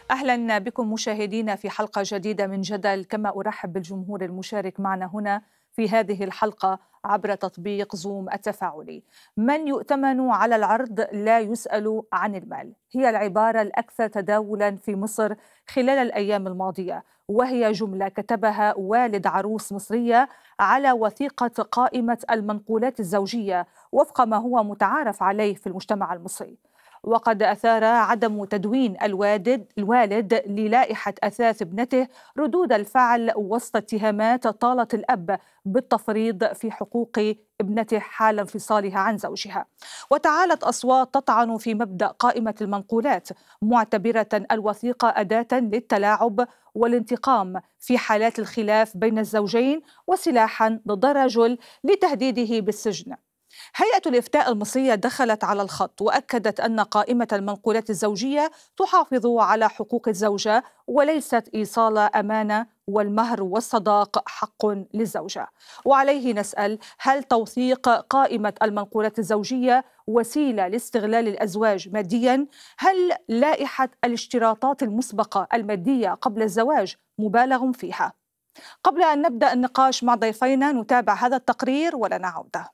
اهلا بكم مشاهدينا في حلقه جديده من جدل كما ارحب بالجمهور المشارك معنا هنا في هذه الحلقه عبر تطبيق زوم التفاعلي. من يؤتمن على العرض لا يسال عن المال، هي العباره الاكثر تداولا في مصر خلال الايام الماضيه، وهي جمله كتبها والد عروس مصريه على وثيقه قائمه المنقولات الزوجيه وفق ما هو متعارف عليه في المجتمع المصري. وقد أثار عدم تدوين الوالد الوالد للائحة أثاث ابنته ردود الفعل وسط اتهامات طالت الأب بالتفريط في حقوق ابنته حال انفصالها عن زوجها وتعالت أصوات تطعن في مبدأ قائمة المنقولات معتبرة الوثيقة أداة للتلاعب والانتقام في حالات الخلاف بين الزوجين وسلاحا ضد الرجل لتهديده بالسجن هيئة الإفتاء المصرية دخلت على الخط وأكدت أن قائمة المنقولات الزوجية تحافظ على حقوق الزوجة وليست إيصال أمانة والمهر والصداق حق للزوجة وعليه نسأل هل توثيق قائمة المنقولات الزوجية وسيلة لاستغلال الأزواج ماديا؟ هل لائحة الاشتراطات المسبقة المادية قبل الزواج مبالغ فيها؟ قبل أن نبدأ النقاش مع ضيفينا نتابع هذا التقرير ولنا عودة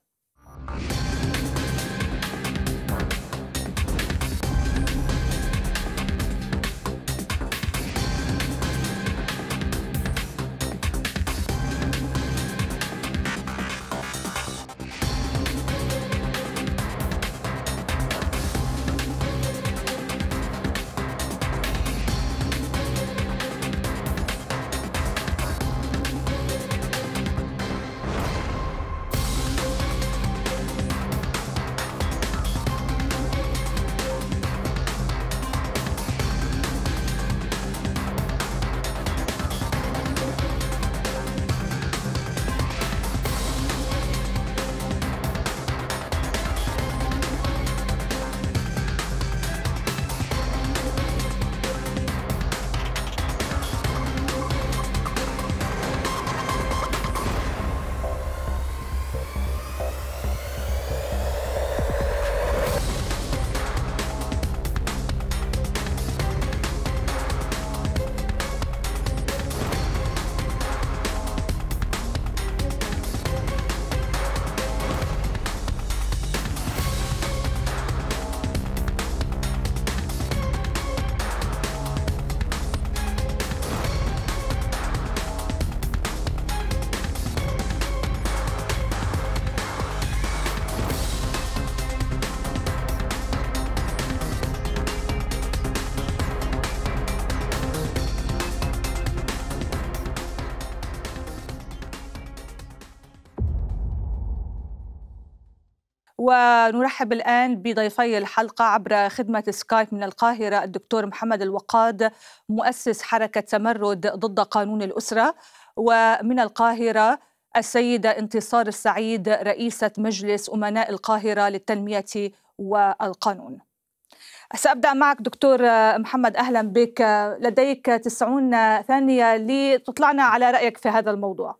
ونرحب الآن بضيفي الحلقة عبر خدمة سكايب من القاهرة الدكتور محمد الوقاد مؤسس حركة تمرد ضد قانون الأسرة ومن القاهرة السيدة انتصار السعيد رئيسة مجلس أمناء القاهرة للتنمية والقانون سأبدأ معك دكتور محمد أهلا بك لديك تسعون ثانية لتطلعنا على رأيك في هذا الموضوع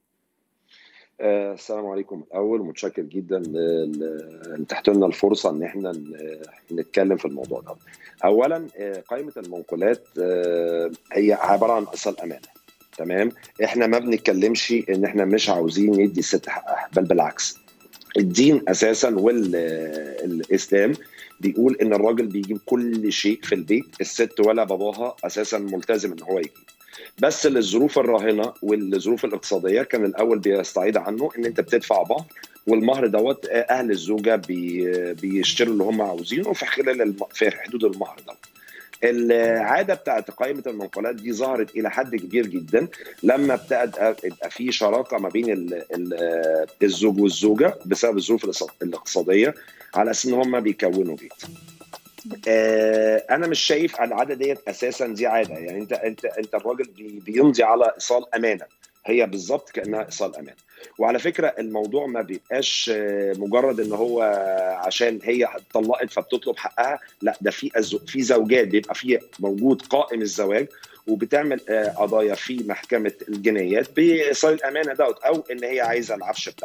السلام عليكم الاول متشكر جدا ان تحت لنا الفرصه ان احنا نتكلم في الموضوع ده اولا قائمه المنقولات هي عباره عن اصل امانه تمام احنا ما بنتكلمش ان احنا مش عاوزين ندي الست حقها بل بالعكس الدين اساسا والاسلام بيقول ان الراجل بيجيب كل شيء في البيت الست ولا باباها اساسا ملتزم ان هو يجيب بس للظروف الراهنه والظروف الاقتصاديه كان الاول بيستعيد عنه ان انت بتدفع بعض والمهر دوت اهل الزوجه بي بيشتروا اللي هم عاوزينه في خلال الم... في حدود المهر دوت العاده بتاعت قائمه المنقولات دي ظهرت الى حد كبير جدا لما ابتدى يبقى في شراكه ما بين ال ال الزوج والزوجه بسبب الظروف الاقتصاديه على اساس ان هم بيكونوا بيت. آه انا مش شايف العاده ديت اساسا دي عاده يعني انت انت انت الراجل بي بيمضي على ايصال امانه هي بالظبط كانها ايصال امان وعلى فكره الموضوع ما بيبقاش مجرد ان هو عشان هي اتطلقت فبتطلب حقها لا ده في في زوجات بيبقى في موجود قائم الزواج وبتعمل قضايا في محكمه الجنايات بايصال الامانه دوت او ان هي عايزه العفش بتاعها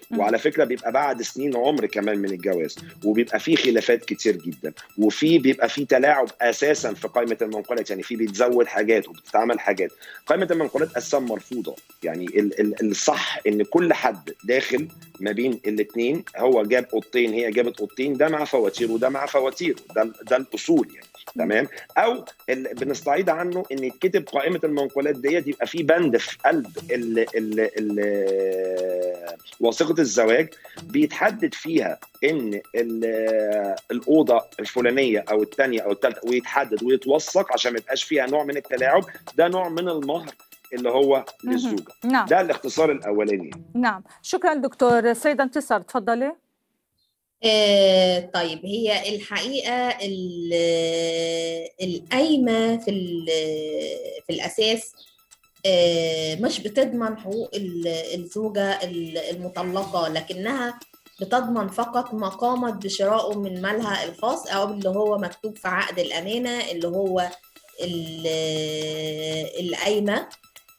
وعلى فكره بيبقى بعد سنين عمر كمان من الجواز وبيبقى فيه خلافات كتير جدا وفي بيبقى فيه تلاعب اساسا في قائمه المنقولات يعني في بيتزود حاجات وبتتعمل حاجات قائمه المنقولات اساسا مرفوضه يعني ال ال الصح ان كل حد داخل ما بين الاثنين هو جاب اوضتين هي جابت اوضتين ده مع فواتير وده مع فواتير ده ده الاصول يعني تمام او بنستعيد عنه ان يتكتب قائمه المنقولات ديت يبقى في بند في قلب ال ال ال وثيقه الزواج بيتحدد فيها ان الاوضه الفلانيه او الثانيه او الثالثه ويتحدد ويتوثق عشان ما يبقاش فيها نوع من التلاعب ده نوع من المهر اللي هو للزوجه نعم. ده الاختصار الاولاني نعم شكرا دكتور سيدة انتصار تفضلي آه طيب هي الحقيقة القايمة في في الأساس آه مش بتضمن حقوق الزوجة المطلقة لكنها بتضمن فقط ما قامت بشرائه من مالها الخاص أو اللي هو مكتوب في عقد الأمانة اللي هو القايمة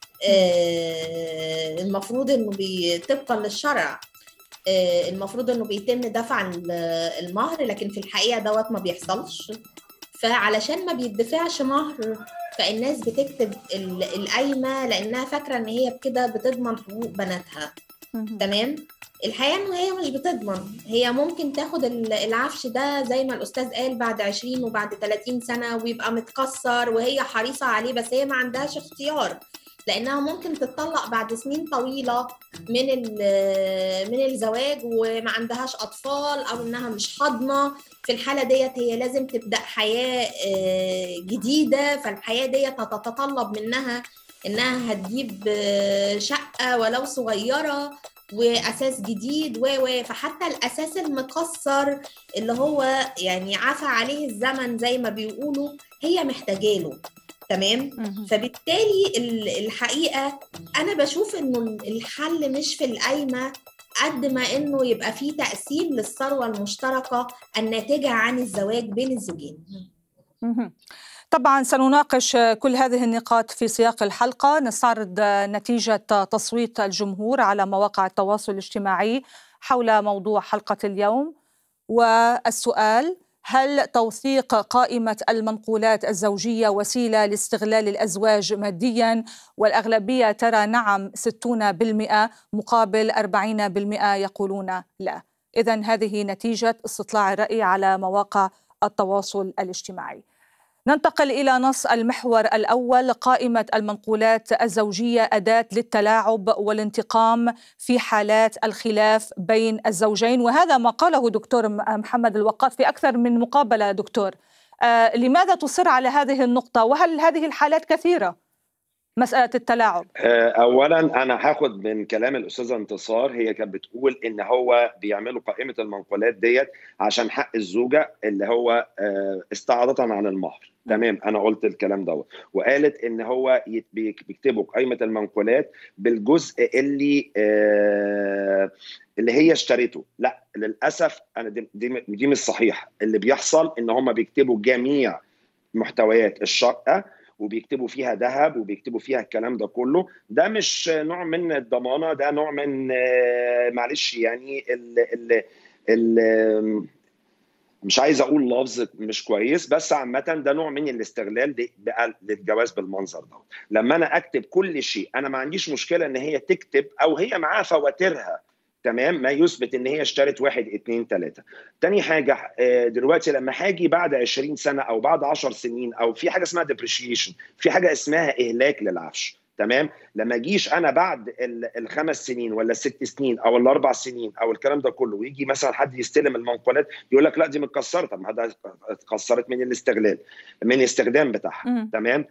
آه المفروض انه طبقا للشرع آه المفروض انه بيتم دفع المهر لكن في الحقيقه دوت ما بيحصلش فعلشان ما بيدفعش مهر فالناس بتكتب القايمه لانها فاكره ان هي بكده بتضمن حقوق بناتها تمام الحقيقه انه هي مش بتضمن هي ممكن تاخد العفش ده زي ما الاستاذ قال بعد 20 وبعد 30 سنه ويبقى متكسر وهي حريصه عليه بس هي ما عندهاش اختيار لانها ممكن تتطلق بعد سنين طويله من من الزواج وما عندهاش اطفال او انها مش حاضنه في الحاله ديت هي لازم تبدا حياه جديده فالحياه ديت هتتطلب منها انها هتجيب شقه ولو صغيره واساس جديد و و فحتى الاساس المكسر اللي هو يعني عفى عليه الزمن زي ما بيقولوا هي محتاجاله تمام فبالتالي الحقيقه انا بشوف انه الحل مش في القايمه قد ما انه يبقى في تقسيم للثروه المشتركه الناتجه عن الزواج بين الزوجين طبعا سنناقش كل هذه النقاط في سياق الحلقه نستعرض نتيجه تصويت الجمهور على مواقع التواصل الاجتماعي حول موضوع حلقه اليوم والسؤال هل توثيق قائمة المنقولات الزوجية وسيلة لاستغلال الأزواج ماديا والأغلبية ترى نعم 60% مقابل 40% يقولون لا إذا هذه نتيجة استطلاع الرأي على مواقع التواصل الاجتماعي ننتقل إلى نص المحور الأول قائمة المنقولات الزوجية أداة للتلاعب والانتقام في حالات الخلاف بين الزوجين وهذا ما قاله دكتور محمد الوقاص في أكثر من مقابلة دكتور آه لماذا تصر على هذه النقطة وهل هذه الحالات كثيرة؟ مسألة التلاعب أولا أنا هاخد من كلام الأستاذة انتصار هي كانت بتقول إن هو بيعملوا قائمة المنقولات ديت عشان حق الزوجة اللي هو استعاضة عن المهر تمام انا قلت الكلام دوت وقالت ان هو بيكتبوا قائمه المنقولات بالجزء اللي آه اللي هي اشترته لا للاسف انا دي, دي, دي مش صحيح اللي بيحصل ان هم بيكتبوا جميع محتويات الشقه وبيكتبوا فيها ذهب وبيكتبوا فيها الكلام ده كله ده مش نوع من الضمانه ده نوع من آه معلش يعني ال ال ال مش عايز اقول لفظ مش كويس بس عامه ده نوع من الاستغلال دي بقى للجواز بالمنظر ده لما انا اكتب كل شيء انا ما عنديش مشكله ان هي تكتب او هي معاها فواتيرها تمام ما يثبت ان هي اشترت واحد اتنين تلاته. تاني حاجه دلوقتي لما هاجي بعد 20 سنه او بعد 10 سنين او في حاجه اسمها ديبريشيشن في حاجه اسمها اهلاك للعفش تمام لما اجيش انا بعد الخمس سنين ولا الست سنين او الاربع سنين او الكلام ده كله ويجي مثلا حد يستلم المنقولات يقول لك لا دي متكسره طب ما ده اتكسرت من الاستغلال من الاستخدام بتاعها تمام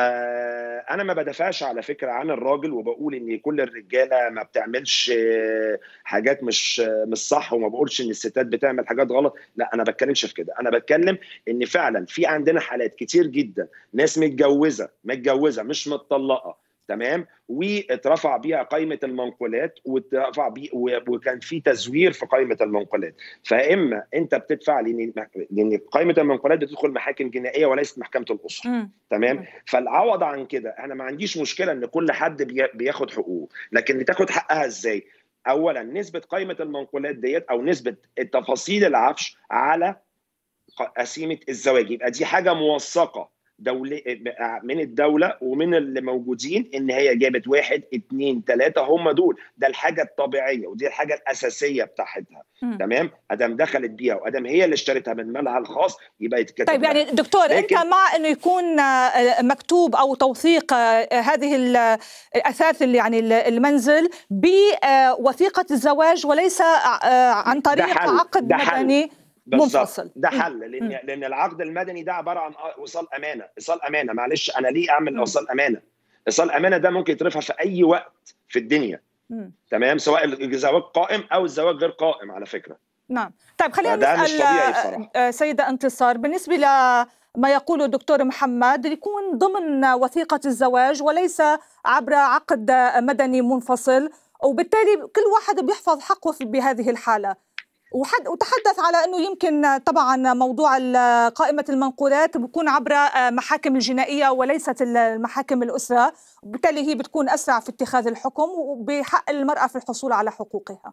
فانا ما بدافعش على فكره عن الراجل وبقول ان كل الرجاله ما بتعملش حاجات مش مش صح وما بقولش ان الستات بتعمل حاجات غلط لا انا بتكلمش في كده انا بتكلم ان فعلا في عندنا حالات كتير جدا ناس متجوزه متجوزه مش متطلقه تمام واترفع بيها قائمه المنقولات واترفع بي وكان في تزوير في قائمه المنقولات فاما انت بتدفع لان لان قائمه المنقولات بتدخل محاكم جنائيه وليست محكمه الاسره م. تمام فالعوض عن كده انا ما عنديش مشكله ان كل حد بياخد حقوقه لكن تاخد حقها ازاي اولا نسبه قائمه المنقولات ديت او نسبه تفاصيل العفش على قسيمه الزواج يبقى دي حاجه موثقه دولة من الدولة ومن اللي موجودين ان هي جابت واحد اثنين ثلاثة هم دول ده الحاجة الطبيعية ودي الحاجة الأساسية بتاعتها تمام ادم دخلت بيها وادم هي اللي اشترتها من مالها الخاص يبقى يتكتب طيب يعني دكتور لكن... انت مع انه يكون مكتوب او توثيق هذه الاثاث اللي يعني المنزل بوثيقة الزواج وليس عن طريق عقد مدني منفصل ده حل لان م. لان العقد المدني ده عباره عن وصال امانه ايصال امانه معلش انا ليه اعمل وصال امانه ايصال امانه ده ممكن يترفع في اي وقت في الدنيا م. تمام سواء الزواج قائم او الزواج غير قائم على فكره نعم طيب خلينا نسال سيده انتصار بالنسبه ل ما يقوله الدكتور محمد يكون ضمن وثيقة الزواج وليس عبر عقد مدني منفصل وبالتالي كل واحد بيحفظ حقه بهذه الحالة وحد وتحدث على انه يمكن طبعا موضوع قائمه المنقولات بيكون عبر محاكم الجنائيه وليست المحاكم الاسره وبالتالي هي بتكون اسرع في اتخاذ الحكم وبحق المراه في الحصول على حقوقها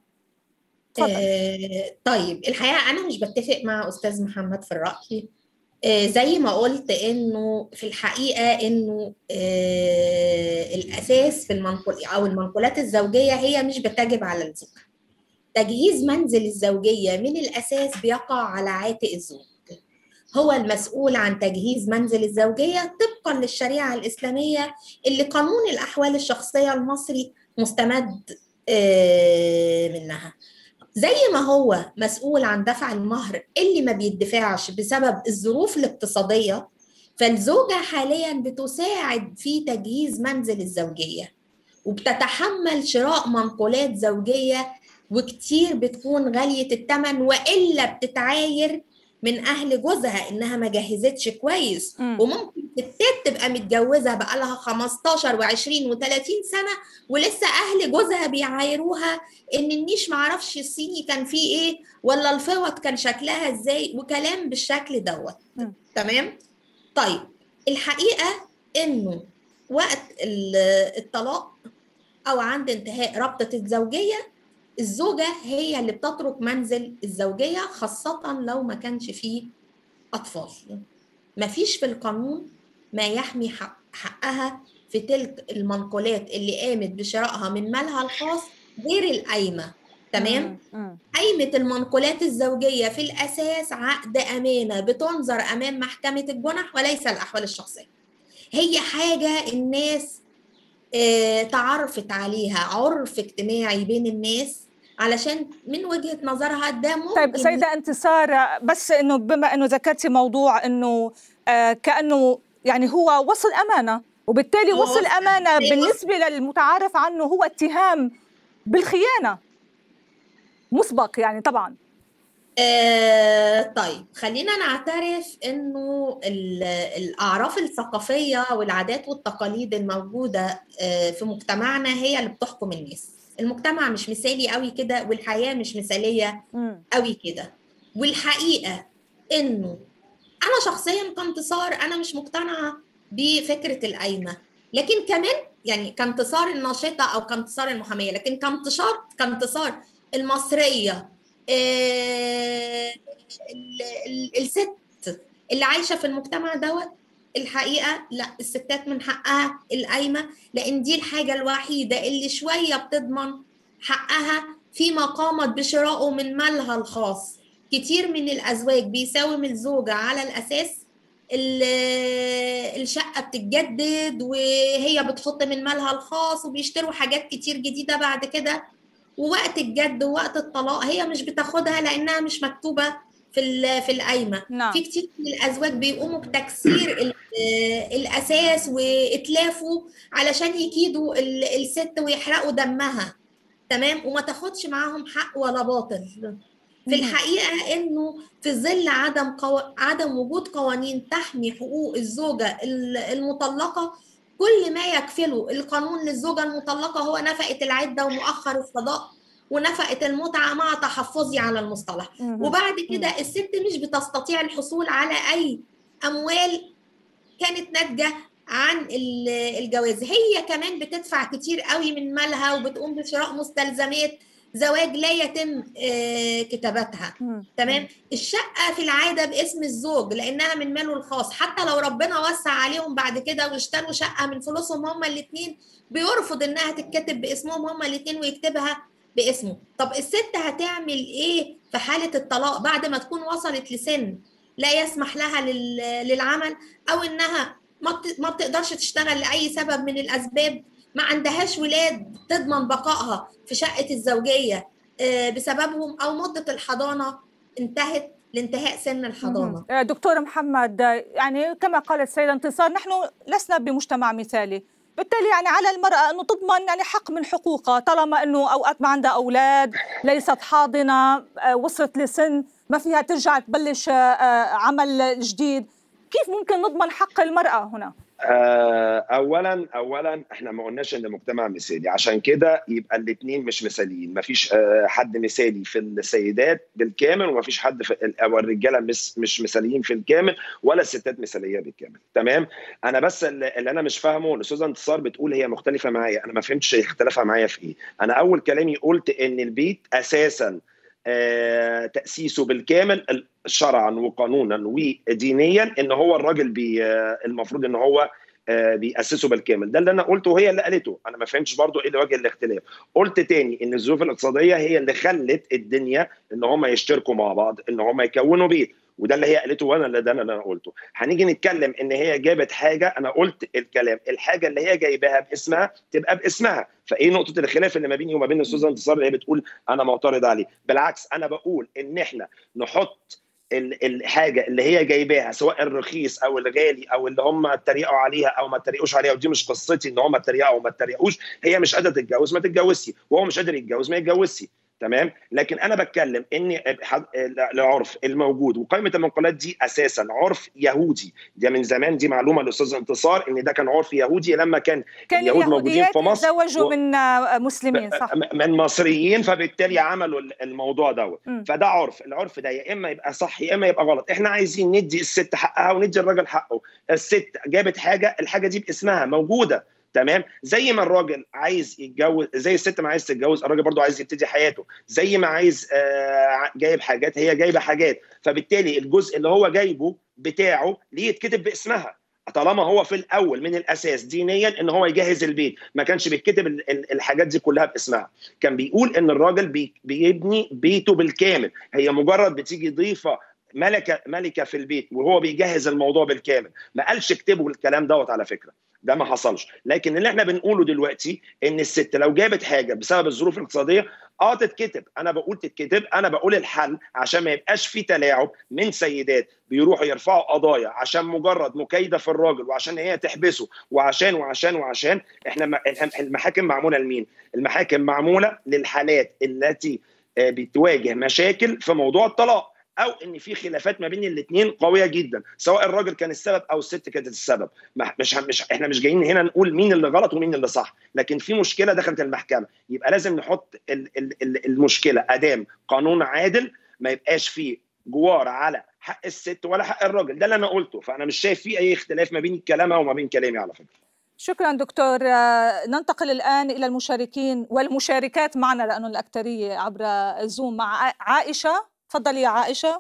آه طيب الحقيقه انا مش بتفق مع استاذ محمد في الراي آه زي ما قلت انه في الحقيقه انه آه الاساس في المنقول او المنقولات الزوجيه هي مش بتجب على الزوج تجهيز منزل الزوجية من الأساس بيقع على عاتق الزوج هو المسؤول عن تجهيز منزل الزوجية طبقا للشريعة الإسلامية اللي قانون الأحوال الشخصية المصري مستمد منها زي ما هو مسؤول عن دفع المهر اللي ما بيدفعش بسبب الظروف الاقتصادية فالزوجة حاليا بتساعد في تجهيز منزل الزوجية وبتتحمل شراء منقولات زوجية وكتير بتكون غالية التمن وإلا بتتعاير من أهل جوزها إنها ما جهزتش كويس م. وممكن ستات تبقى متجوزة بقى لها 15 و20 و30 سنة ولسه أهل جوزها بيعايروها إن النيش معرفش الصيني كان فيه إيه ولا الفوط كان شكلها إزاي وكلام بالشكل دوت تمام؟ طيب الحقيقة إنه وقت الطلاق أو عند انتهاء رابطة الزوجية الزوجة هي اللي بتترك منزل الزوجية خاصة لو ما كانش فيه أطفال ما فيش في القانون ما يحمي حق حقها في تلك المنقولات اللي قامت بشرائها من مالها الخاص غير القايمة تمام؟ قايمة المنقولات الزوجية في الأساس عقد أمانة بتنظر أمام محكمة الجنح وليس الأحوال الشخصية هي حاجة الناس اه تعرفت عليها عرف اجتماعي بين الناس علشان من وجهه نظرها ده ممكن طيب سيده انتصار بس انه بما انه ذكرتي موضوع انه آه كانه يعني هو وصل امانه وبالتالي وصل امانه بالنسبه للمتعارف عنه هو اتهام بالخيانه مسبق يعني طبعا آه طيب خلينا نعترف انه الاعراف الثقافيه والعادات والتقاليد الموجوده آه في مجتمعنا هي اللي بتحكم الناس المجتمع مش مثالي قوي كده والحياه مش مثاليه قوي كده والحقيقه انه انا شخصيا كانتصار انا مش مقتنعه بفكره القايمه لكن كمان يعني كانتصار الناشطه او كانتصار المحاميه لكن كانتصار كانتصار المصريه آه الست اللي عايشه في المجتمع دوت الحقيقه لا الستات من حقها القايمه لان دي الحاجه الوحيده اللي شويه بتضمن حقها فيما قامت بشرائه من مالها الخاص كتير من الازواج بيساوم الزوجه على الاساس الشقه بتتجدد وهي بتحط من مالها الخاص وبيشتروا حاجات كتير جديده بعد كده ووقت الجد ووقت الطلاق هي مش بتاخدها لانها مش مكتوبه في في القايمه نعم. في كتير من الازواج بيقوموا بتكسير الاساس واتلافه علشان يكيدوا الست ويحرقوا دمها تمام وما تاخدش معاهم حق ولا باطل في الحقيقه انه في ظل عدم قو... عدم وجود قوانين تحمي حقوق الزوجه المطلقه كل ما يكفله القانون للزوجه المطلقه هو نفقه العده ومؤخر الصداق ونفقه المتعه مع تحفظي على المصطلح وبعد كده الست مش بتستطيع الحصول على اي اموال كانت ناتجه عن الجواز هي كمان بتدفع كتير قوي من مالها وبتقوم بشراء مستلزمات زواج لا يتم آه، كتابتها تمام الشقه في العاده باسم الزوج لانها من ماله الخاص حتى لو ربنا وسع عليهم بعد كده واشتروا شقه من فلوسهم هما الاثنين بيرفض انها تتكتب باسمهم هما الاثنين ويكتبها باسمه طب الست هتعمل ايه في حاله الطلاق بعد ما تكون وصلت لسن لا يسمح لها للعمل او انها ما بتقدرش تشتغل لاي سبب من الاسباب ما عندهاش ولاد تضمن بقائها في شقه الزوجيه آه، بسببهم او مده الحضانه انتهت لانتهاء سن الحضانه. آه، دكتور محمد يعني كما قالت السيده انتصار نحن لسنا بمجتمع مثالي، بالتالي يعني على المرأة أنه تضمن يعني حق من حقوقها طالما أنه أوقات ما عندها أولاد ليست حاضنة آه، وصلت لسن ما فيها ترجع تبلش عمل جديد كيف ممكن نضمن حق المرأة هنا؟ آه، اولا اولا احنا ما قلناش ان المجتمع مثالي عشان كده يبقى الاثنين مش مثاليين ما فيش آه، حد مثالي في السيدات بالكامل وما فيش حد في او الرجاله مش مش مثاليين في الكامل ولا الستات مثاليه بالكامل تمام انا بس اللي انا مش فاهمه الاستاذه انتصار بتقول هي مختلفه معايا انا ما فهمتش اختلافها معايا في ايه انا اول كلامي قلت ان البيت اساسا آه، تاسيسه بالكامل شرعا وقانونا ودينيا ان هو الراجل بي آه، المفروض ان هو آه، بيأسسه بالكامل ده اللي انا قلته وهي اللي قالته انا ما فهمتش برضو ايه وجه الاختلاف قلت تاني ان الظروف الاقتصاديه هي اللي خلت الدنيا ان هم يشتركوا مع بعض ان هم يكونوا بيت وده اللي هي قالته وانا اللي ده اللي انا قلته هنيجي نتكلم ان هي جابت حاجه انا قلت الكلام الحاجه اللي هي جايباها باسمها تبقى باسمها فايه نقطه الخلاف اللي ما بيني وما بين الاستاذه انتصار اللي هي بتقول انا معترض عليه بالعكس انا بقول ان احنا نحط الحاجه اللي هي جايباها سواء الرخيص او الغالي او اللي هم اتريقوا عليها او ما اتريقوش عليها ودي مش قصتي ان هم اتريقوا او ما اتريقوش هي مش قادره تتجوز ما تتجوزش وهو مش قادر يتجوز ما يتجوزش تمام لكن انا بتكلم ان العرف الموجود وقائمه المنقولات دي اساسا عرف يهودي ده من زمان دي معلومه للاستاذ انتصار ان ده كان عرف يهودي لما كان, كان اليهود موجودين في مصر تزوجوا و... من مسلمين صح من مصريين فبالتالي عملوا الموضوع دوت فده عرف العرف ده يا اما يبقى صح يا اما يبقى غلط احنا عايزين ندي الست حقها وندي الراجل حقه الست جابت حاجه الحاجه دي باسمها موجوده تمام زي ما الراجل عايز يتجوز زي الست ما عايز تتجوز الراجل برضو عايز يبتدي حياته زي ما عايز آه جايب حاجات هي جايبه حاجات فبالتالي الجزء اللي هو جايبه بتاعه ليه يتكتب باسمها طالما هو في الاول من الاساس دينيا ان هو يجهز البيت ما كانش بيتكتب الحاجات دي كلها باسمها كان بيقول ان الراجل بيبني بيته بالكامل هي مجرد بتيجي ضيفه ملكه ملكه في البيت وهو بيجهز الموضوع بالكامل ما قالش اكتبوا الكلام دوت على فكره ده ما حصلش لكن اللي احنا بنقوله دلوقتي ان الست لو جابت حاجه بسبب الظروف الاقتصاديه اه تتكتب انا بقول تتكتب انا بقول الحل عشان ما يبقاش في تلاعب من سيدات بيروحوا يرفعوا قضايا عشان مجرد مكايده في الراجل وعشان هي تحبسه وعشان وعشان وعشان احنا المحاكم معموله لمين المحاكم معموله للحالات التي آه، بتواجه مشاكل في موضوع الطلاق او ان في خلافات ما بين الاثنين قويه جدا سواء الراجل كان السبب او الست كانت السبب مش مش احنا مش جايين هنا نقول مين اللي غلط ومين اللي صح لكن في مشكله دخلت المحكمه يبقى لازم نحط المشكله ادام قانون عادل ما يبقاش فيه جوار على حق الست ولا حق الراجل ده اللي انا قلته فانا مش شايف في اي اختلاف ما بين كلامها وما بين كلامي على فكره شكرا دكتور آه، ننتقل الآن إلى المشاركين والمشاركات معنا لأنه الأكثرية عبر زوم مع عائشة تفضلي يا عائشة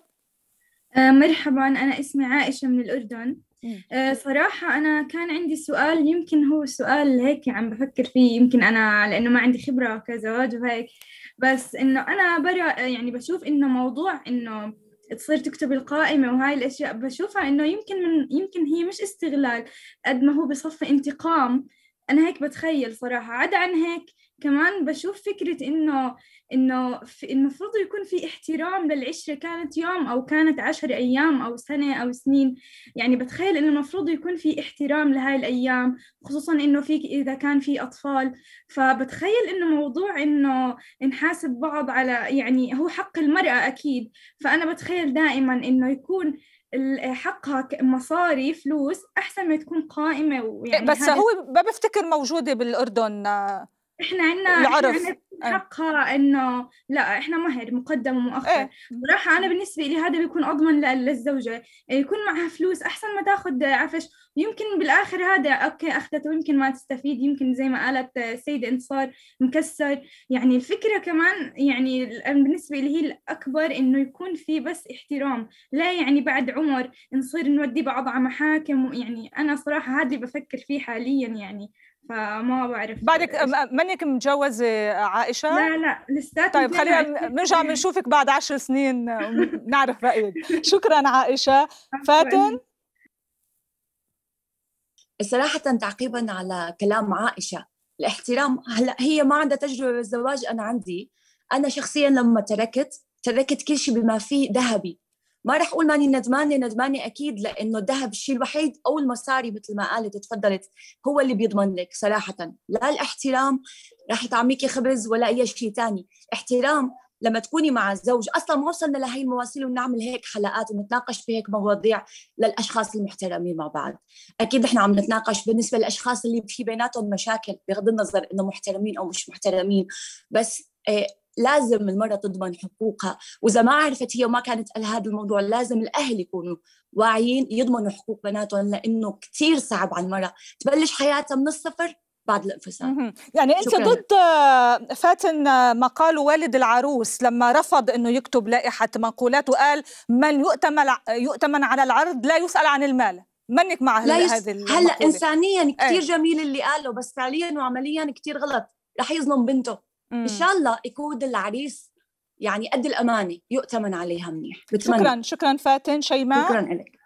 آه، مرحبا أنا اسمي عائشة من الأردن آه، صراحة أنا كان عندي سؤال يمكن هو سؤال هيك عم بفكر فيه يمكن أنا لأنه ما عندي خبرة كزواج وهيك بس إنه أنا برا يعني بشوف إنه موضوع إنه تصير تكتب القائمة وهاي الأشياء بشوفها إنه يمكن من يمكن هي مش استغلال قد ما هو بصفي انتقام أنا هيك بتخيل صراحة عدا عن هيك كمان بشوف فكرة إنه إنه المفروض يكون في احترام للعشرة كانت يوم أو كانت عشر أيام أو سنة أو سنين يعني بتخيل إنه المفروض يكون في احترام لهاي الأيام خصوصا إنه في إذا كان في أطفال فبتخيل إنه موضوع إنه نحاسب بعض على يعني هو حق المرأة أكيد فأنا بتخيل دائما إنه يكون حقها مصاري فلوس احسن ما تكون قائمه ويعني بس هو ما بفتكر موجوده بالاردن احنا عندنا العرف حقها انه لا احنا مهر مقدم ومؤخر ايه. صراحه انا بالنسبه لي هذا بيكون اضمن للزوجه يكون معها فلوس احسن ما تاخذ عفش يمكن بالاخر هذا اوكي اخذته ويمكن ما تستفيد يمكن زي ما قالت السيده انتصار مكسر يعني الفكره كمان يعني بالنسبه لي هي الاكبر انه يكون في بس احترام لا يعني بعد عمر نصير نودي بعض على محاكم يعني انا صراحه هذا اللي بفكر فيه حاليا يعني فما بعرف بعدك منك متجوزة عائشة؟ لا لا لساتني طيب خلينا نرجع بنشوفك بعد عشر سنين نعرف رأيك شكرا عائشة فاتن صراحة تعقيبا على كلام عائشة الاحترام هلا هي ما عندها تجربة بالزواج أنا عندي أنا شخصيا لما تركت تركت كل شيء بما فيه ذهبي ما رح اقول ماني ندمانه ندمانه اكيد لانه الذهب الشيء الوحيد او المصاري مثل ما قالت وتفضلت هو اللي بيضمن لك صراحه لا الاحترام رح يطعميكي خبز ولا اي شيء ثاني احترام لما تكوني مع الزوج اصلا ما وصلنا لهي المواصيل ونعمل هيك حلقات ونتناقش بهيك مواضيع للاشخاص المحترمين مع بعض اكيد احنا عم نتناقش بالنسبه للاشخاص اللي في بيناتهم مشاكل بغض النظر انه محترمين او مش محترمين بس إيه لازم المرأة تضمن حقوقها وإذا ما عرفت هي وما كانت قال هذا الموضوع لازم الأهل يكونوا واعيين يضمنوا حقوق بناتهم لأنه كثير صعب على المرأة تبلش حياتها من الصفر بعد الانفصال يعني انت ضد فاتن مقال والد العروس لما رفض انه يكتب لائحه منقولات وقال من يؤتمن يؤتمن على العرض لا يسال عن المال منك مع لا يس... هذه هلا انسانيا كثير ايه؟ جميل اللي قاله بس فعليا وعمليا كثير غلط رح يظلم بنته ان شاء الله يكون العريس يعني قد الامانه يؤتمن عليها منيح بتمنى. شكرا شكرا فاتن شيماء شكرا لك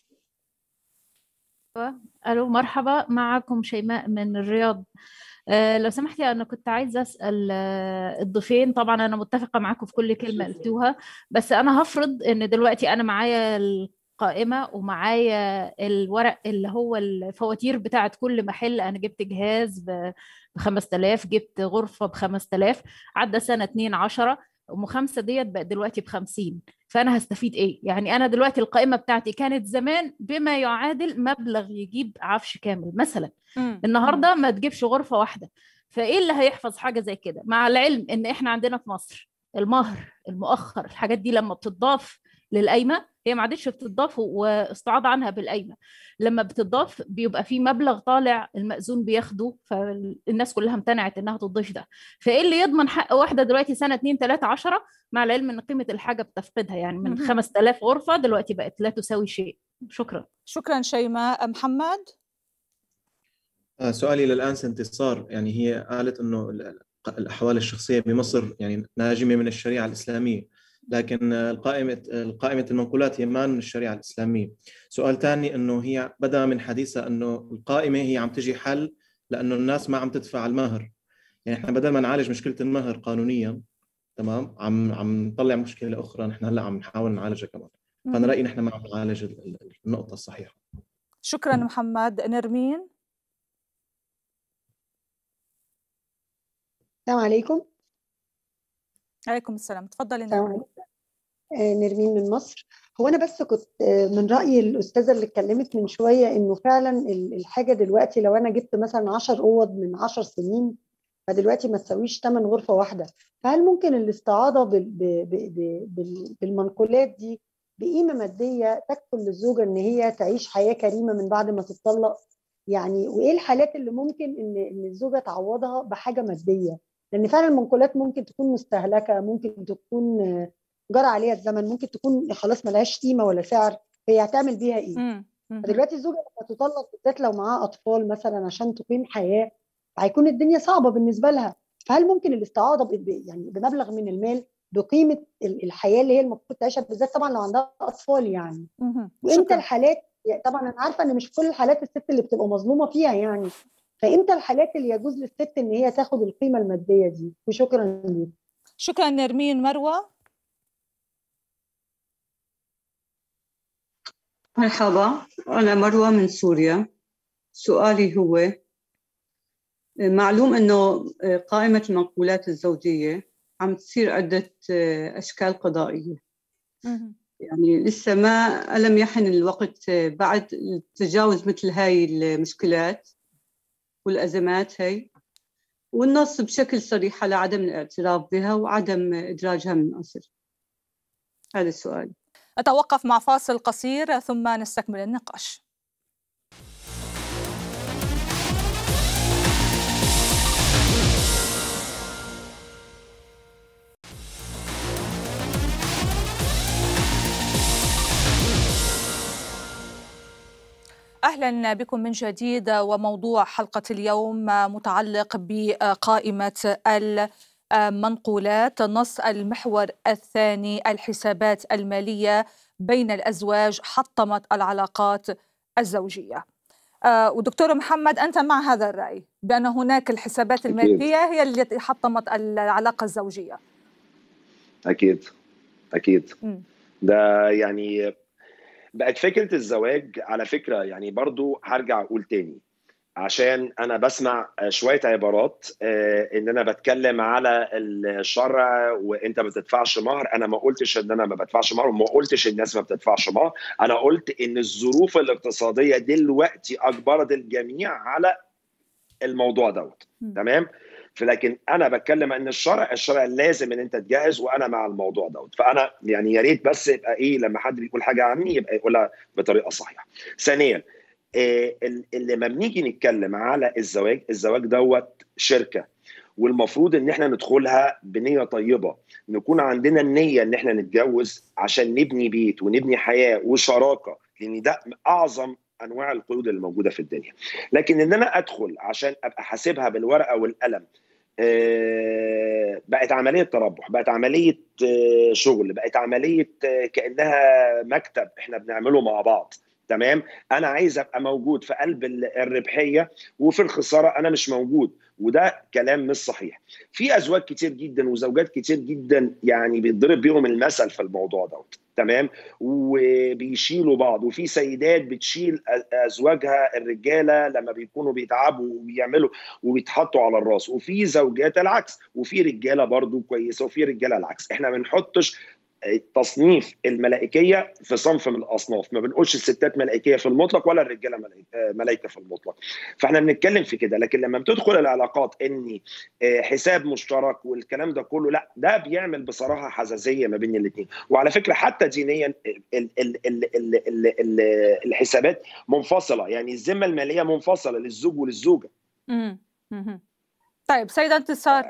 الو مرحبا معكم شيماء من الرياض أه لو سمحتي انا كنت عايزه اسال أه الضيفين طبعا انا متفقه معاكم في كل كلمه قلتوها بس انا هفرض ان دلوقتي انا معايا القائمه ومعايا الورق اللي هو الفواتير بتاعت كل محل انا جبت جهاز ب 5000 جبت غرفه ب 5000 عدى سنه 2 10 ام خمسه ديت بقت دلوقتي ب 50 فانا هستفيد ايه؟ يعني انا دلوقتي القائمه بتاعتي كانت زمان بما يعادل مبلغ يجيب عفش كامل مثلا م. النهارده ما تجيبش غرفه واحده فايه اللي هيحفظ حاجه زي كده؟ مع العلم ان احنا عندنا في مصر المهر المؤخر الحاجات دي لما بتضاف للقايمه هي ما عادتش بتضاف واستعاض عنها بالقايمه لما بتضاف بيبقى في مبلغ طالع المأذون بياخده فالناس كلها امتنعت انها تضيف ده فايه اللي يضمن حق واحده دلوقتي سنه 2 3 10 مع العلم ان قيمه الحاجه بتفقدها يعني من 5000 غرفه دلوقتي بقت لا تساوي شيء شكرا شكرا شيماء محمد آه، سؤالي للآن انتصار يعني هي قالت أنه الأحوال الشخصية بمصر يعني ناجمة من الشريعة الإسلامية لكن القائمة قائمة المنقولات هي ما من الشريعة الإسلامية سؤال ثاني أنه هي بدأ من حديثها أنه القائمة هي عم تجي حل لأنه الناس ما عم تدفع المهر يعني احنا بدل ما نعالج مشكلة المهر قانونيا تمام عم عم نطلع مشكلة أخرى نحن هلا عم نحاول نعالجها كمان فأنا رأيي نحن ما عم نعالج النقطة الصحيحة شكرا محمد نرمين السلام عليكم عليكم السلام تفضلي نرمين آه، نرمين من مصر هو انا بس كنت آه، من رايي الاستاذه اللي اتكلمت من شويه انه فعلا الحاجه دلوقتي لو انا جبت مثلا 10 اوض من 10 سنين فدلوقتي ما تساويش ثمن غرفه واحده فهل ممكن الاستعاضه بالمنقولات دي بقيمه ماديه تكفل للزوجه ان هي تعيش حياه كريمه من بعد ما تتطلق يعني وايه الحالات اللي ممكن ان ان الزوجه تعوضها بحاجه ماديه لان فعلا المنقولات ممكن تكون مستهلكه ممكن تكون جرى عليها الزمن ممكن تكون خلاص ملهاش قيمه ولا سعر فهي هتعمل بيها ايه؟ دلوقتي الزوجه لما تطلق بالذات لو معاها اطفال مثلا عشان تقيم حياه هيكون الدنيا صعبه بالنسبه لها فهل ممكن الاستعاضه يعني بمبلغ من المال بقيمه الحياه اللي هي المفروض تعيشها بالذات طبعا لو عندها اطفال يعني وامتى الحالات يعني طبعا انا عارفه ان مش كل الحالات الست اللي بتبقى مظلومه فيها يعني فامتى الحالات اللي يجوز للست ان هي تاخد القيمه الماديه دي وشكرا ليك شكرا نرمين مروه مرحبا انا مروه من سوريا سؤالي هو معلوم انه قائمه المنقولات الزوجيه عم تصير عده اشكال قضائيه يعني لسه ما ألم يحن الوقت بعد تجاوز مثل هاي المشكلات والأزمات هي والنص بشكل صريح على عدم الاعتراف بها وعدم إدراجها من الأصل هذا السؤال أتوقف مع فاصل قصير ثم نستكمل النقاش اهلا بكم من جديد وموضوع حلقه اليوم متعلق بقائمه المنقولات نص المحور الثاني الحسابات الماليه بين الازواج حطمت العلاقات الزوجيه. ودكتور محمد انت مع هذا الراي بان هناك الحسابات الماديه هي التي حطمت العلاقه الزوجيه. اكيد اكيد ده يعني بقت فكره الزواج على فكره يعني برضو هرجع اقول تاني عشان انا بسمع شويه عبارات ان انا بتكلم على الشرع وانت ما بتدفعش مهر انا ما قلتش ان انا ما بدفعش مهر وما قلتش الناس ما بتدفعش مهر انا قلت ان الظروف الاقتصاديه دلوقتي اجبرت الجميع على الموضوع دوت تمام لكن انا بتكلم ان الشرع الشرع لازم ان انت تجهز وانا مع الموضوع دوت فانا يعني يا ريت بس يبقى ايه لما حد بيقول حاجه عني يبقى يقولها بطريقه صحيحه. ثانيا إيه اللي لما بنيجي نتكلم على الزواج الزواج دوت شركه والمفروض ان احنا ندخلها بنيه طيبه نكون عندنا النيه ان احنا نتجوز عشان نبني بيت ونبني حياه وشراكه لان ده اعظم انواع القيود اللي موجوده في الدنيا لكن ان انا ادخل عشان ابقى حاسبها بالورقه والقلم بقت عمليه تربح بقت عمليه شغل بقت عمليه كانها مكتب احنا بنعمله مع بعض تمام انا عايز ابقى موجود في قلب الربحيه وفي الخساره انا مش موجود وده كلام مش صحيح في ازواج كتير جدا وزوجات كتير جدا يعني بيتضرب بيهم المثل في الموضوع دوت تمام وبيشيلوا بعض وفي سيدات بتشيل ازواجها الرجاله لما بيكونوا بيتعبوا وبيعملوا وبيتحطوا على الراس وفي زوجات العكس وفي رجاله برضو كويسه وفي رجاله العكس احنا ما بنحطش تصنيف الملائكيه في صنف من الاصناف ما بنقولش الستات ملائكيه في المطلق ولا الرجاله ملائكه في المطلق فاحنا بنتكلم في كده لكن لما بتدخل العلاقات اني حساب مشترك والكلام ده كله لا ده بيعمل بصراحه حزازيه ما بين الاثنين وعلى فكره حتى دينيا ال ال ال ال ال ال الحسابات منفصله يعني الذمه الماليه منفصله للزوج وللزوجه امم طيب سيده انتصار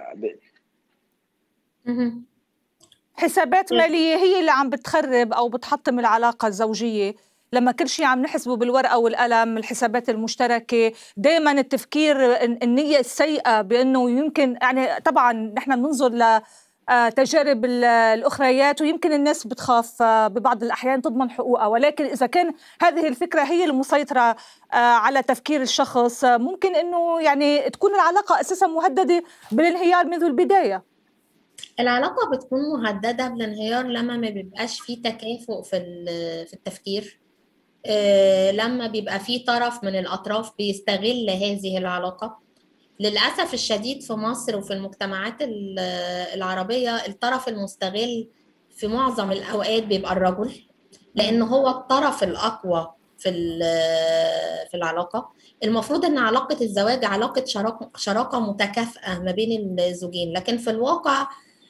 حسابات مالية هي اللي عم بتخرب أو بتحطم العلاقة الزوجية لما كل شيء عم نحسبه بالورقة والقلم الحسابات المشتركة دائما التفكير النية السيئة بأنه يمكن يعني طبعا نحن بننظر ل تجارب الأخريات ويمكن الناس بتخاف ببعض الأحيان تضمن حقوقها ولكن إذا كان هذه الفكرة هي المسيطرة على تفكير الشخص ممكن أنه يعني تكون العلاقة أساسا مهددة بالانهيار منذ البداية العلاقة بتكون مهددة بالانهيار لما ما بيبقاش في تكافؤ في في التفكير لما بيبقى في طرف من الأطراف بيستغل هذه العلاقة للأسف الشديد في مصر وفي المجتمعات العربية الطرف المستغل في معظم الأوقات بيبقى الرجل لأن هو الطرف الأقوى في في العلاقة المفروض ان علاقة الزواج علاقة شراكة متكافئة ما بين الزوجين لكن في الواقع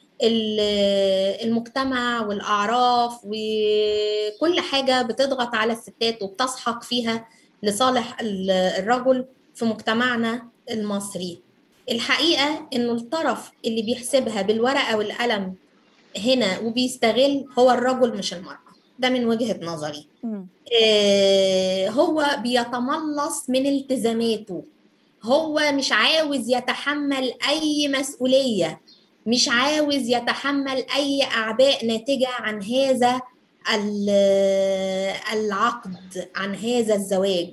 المجتمع والأعراف وكل حاجة بتضغط على الستات وبتسحق فيها لصالح الرجل في مجتمعنا المصري الحقيقة إنه الطرف اللي بيحسبها بالورقة والقلم هنا وبيستغل هو الرجل مش المرأة ده من وجهة نظري آه هو بيتملص من التزاماته هو مش عاوز يتحمل أي مسؤولية مش عاوز يتحمل أي أعباء ناتجة عن هذا العقد عن هذا الزواج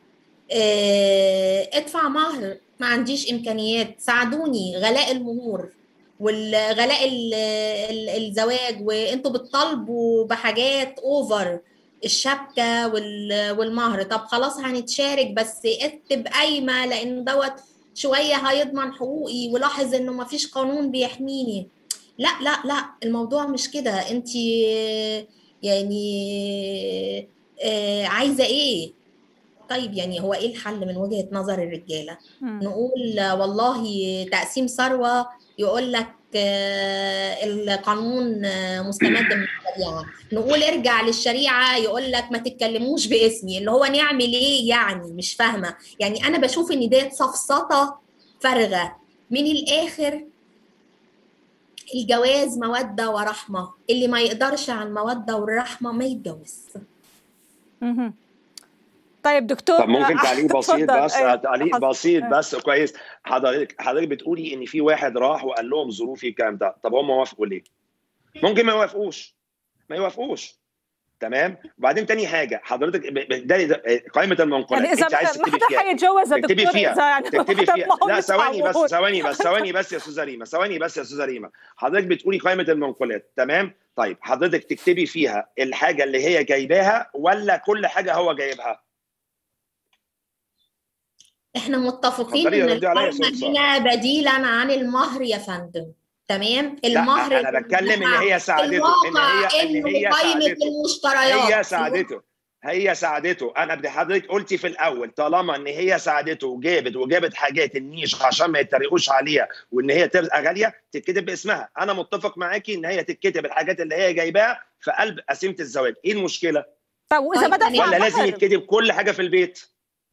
آه ادفع مهر ما عنديش إمكانيات ساعدوني غلاء المهور والغلاء الزواج وانتوا بتطالبوا بحاجات اوفر الشبكه والمهر طب خلاص هنتشارك بس اكتب قايمه لان دوت شويه هيضمن حقوقي ولاحظ انه ما فيش قانون بيحميني لا لا لا الموضوع مش كده انت يعني عايزه ايه طيب يعني هو ايه الحل من وجهة نظر الرجالة نقول والله تقسيم ثروة يقول لك آه، القانون آه، مستمد من الشريعة نقول ارجع للشريعة يقول لك ما تتكلموش باسمي اللي هو نعمل ايه يعني مش فاهمة يعني انا بشوف ان ديت سفسطة فارغة من الاخر الجواز مودة ورحمة اللي ما يقدرش على المودة والرحمة ما يتجوز طيب دكتور طب ممكن تعليق بسيط اتفضل. بس أيوة. تعليق حاضر. بسيط أيوة. بس كويس حضرتك حضرتك بتقولي ان في واحد راح وقال لهم ظروفي الكلام ده طب هم وافقوا ليه؟ ممكن ما يوافقوش ما يوافقوش تمام وبعدين تاني حاجه حضرتك ب- ب- ده ده- قائمه المنقولات يعني اذا انت عايز ما تكتبي حدا فيها حيتجوز يا تكتبي دكتور فيها اذا يعني تكتبي حدا فيها معهم لا ثواني بس يتعودون. ثواني بس ثواني بس يا استاذه ريما ثواني بس يا استاذه ريما حضرتك بتقولي قائمه المنقولات تمام طيب حضرتك تكتبي فيها الحاجه اللي هي جايباها ولا كل حاجه هو جايبها احنا متفقين اتفضلي ان ردي عليا يا القايمه أستاذ هنا بديلا عن المهر يا فندم تمام المهر لا انا بتكلم ان هي ساعدته ان الواقع هي ان انه هي قايمه ساعدته المشتريات هي ساعدته هي ساعدته انا بدي حضرتك قلتي في الاول طالما ان هي ساعدته وجابت وجابت حاجات النيش عشان ما يتريقوش عليها وان هي تبقى غاليه تتكتب باسمها انا متفق معاكي ان هي تتكتب الحاجات اللي هي جايباها في قلب قسيمه الزواج ايه المشكله طيب واذا ما طيب، دفع ولا لازم مهر؟ يتكتب كل حاجه في البيت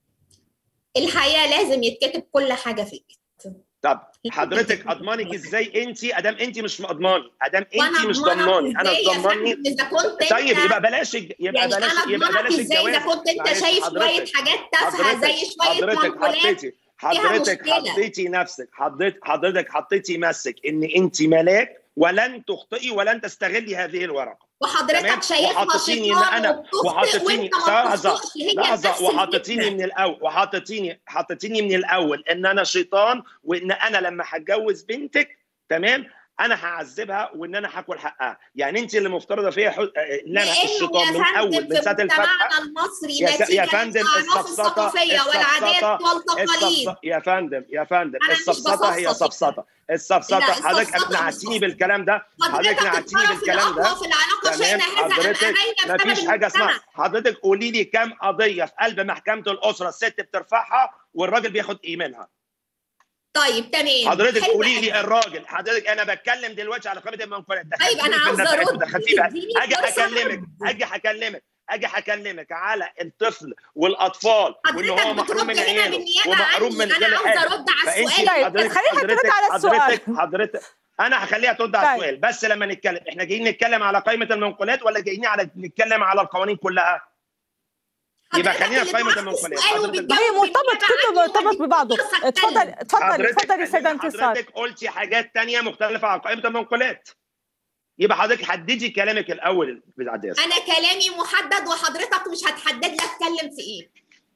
الحقيقه لازم يتكتب كل حاجه في البيت طب حضرتك اضمانك ازاي انت ادام انت مش مضماني ادام وانا انت مش أضمنك ضماني انا إزاي يا ضمني فندم اذا كنت طيب انت يبقى بلاش الج- يبقى يعني بلاش انا يبقى اضمنك بلاش ازاي اذا الجواز كنت انت معلش شايف شويه حضرتك- حاجات تافهه حضرتك زي شويه حضرتك منقولات حطيتي حضرتك مشكلة. حطيتي نفسك حضرتك حضرتك حطيتي نفسك ان انت ملاك ولن تخطئي ولن تستغلي هذه الورقه تمام؟ وحضرتك شايفها وحطيتيني ان شيطان انا وبتخطئ وحطيتيني وانت ما لحظه بتخطئش هي لحظه نفس وحطيتيني الفكرة. من الاول وحطيتيني حطيتيني من الاول ان انا شيطان وان انا لما هتجوز بنتك تمام انا هعذبها وان انا هاكل حقها يعني انت اللي مفترضه فيا حو... ان انا لانه الشيطان يا من فندم اول من في ساعه الفتحه مجتمعنا المصري يا س- نتيجه يا فندم للعناصر السفسطه الثقافيه والعادات السفسطه والتقاليد السفسطه يا فندم يا فندم أنا مش السفسطه هي بفصص سفسطه السفسطه لا، حضرتك السفسطة اقنعتيني مش بالكلام ده حضرتك حضرتك اقنعتيني الطرف بالكلام ده الاقوى في العلاقه تمام شئنا هذا ام حضرتك ابينا ما بسبب فيش حاجه اسمها المجتمع حضرتك قولي لي كم قضيه في قلب محكمه الاسره الست بترفعها والراجل بياخد ايه منها طيب تمام حضرتك حلو قولي لي قوي. الراجل حضرتك انا بتكلم دلوقتي على قائمه المنقولات طيب انا دخلتيني في عاوزه النفق، ارد دخلتيني بقى. اديني اجي فرصة اكلمك أرد. اجي هكلمك اجي هكلمك على الطفل والاطفال وان هو حضرتك محروم بترد من هنا عياله بالنيابه ومحروم عني من انا كل عاوزه حاجه ارد على فانت السؤال طيب، حضرتك خليها ترد حضرتك على السؤال. حضرتك حضرتك انا هخليها ترد على طيب. السؤال بس لما نتكلم احنا جايين نتكلم على قائمه المنقولات ولا جايين على نتكلم على القوانين كلها يبقى حضرتك خلينا اللي في قائمه بعت المنقولات السؤال حضرتك وبتجاوب ما هي مرتبط بالنيابة كله عني مرتبط ببعضه وهديك فرصة اتفضل أتكلم. اتفضلي اتفضلي حضرتك سيدة انتصار حضرتك قلتي حاجات تانية مختلفة عن قائمة المنقولات يبقى حضرتك حددي كلامك الأول بعد إذنك. انا كلامي محدد وحضرتك مش هتحدد لي اتكلم في ايه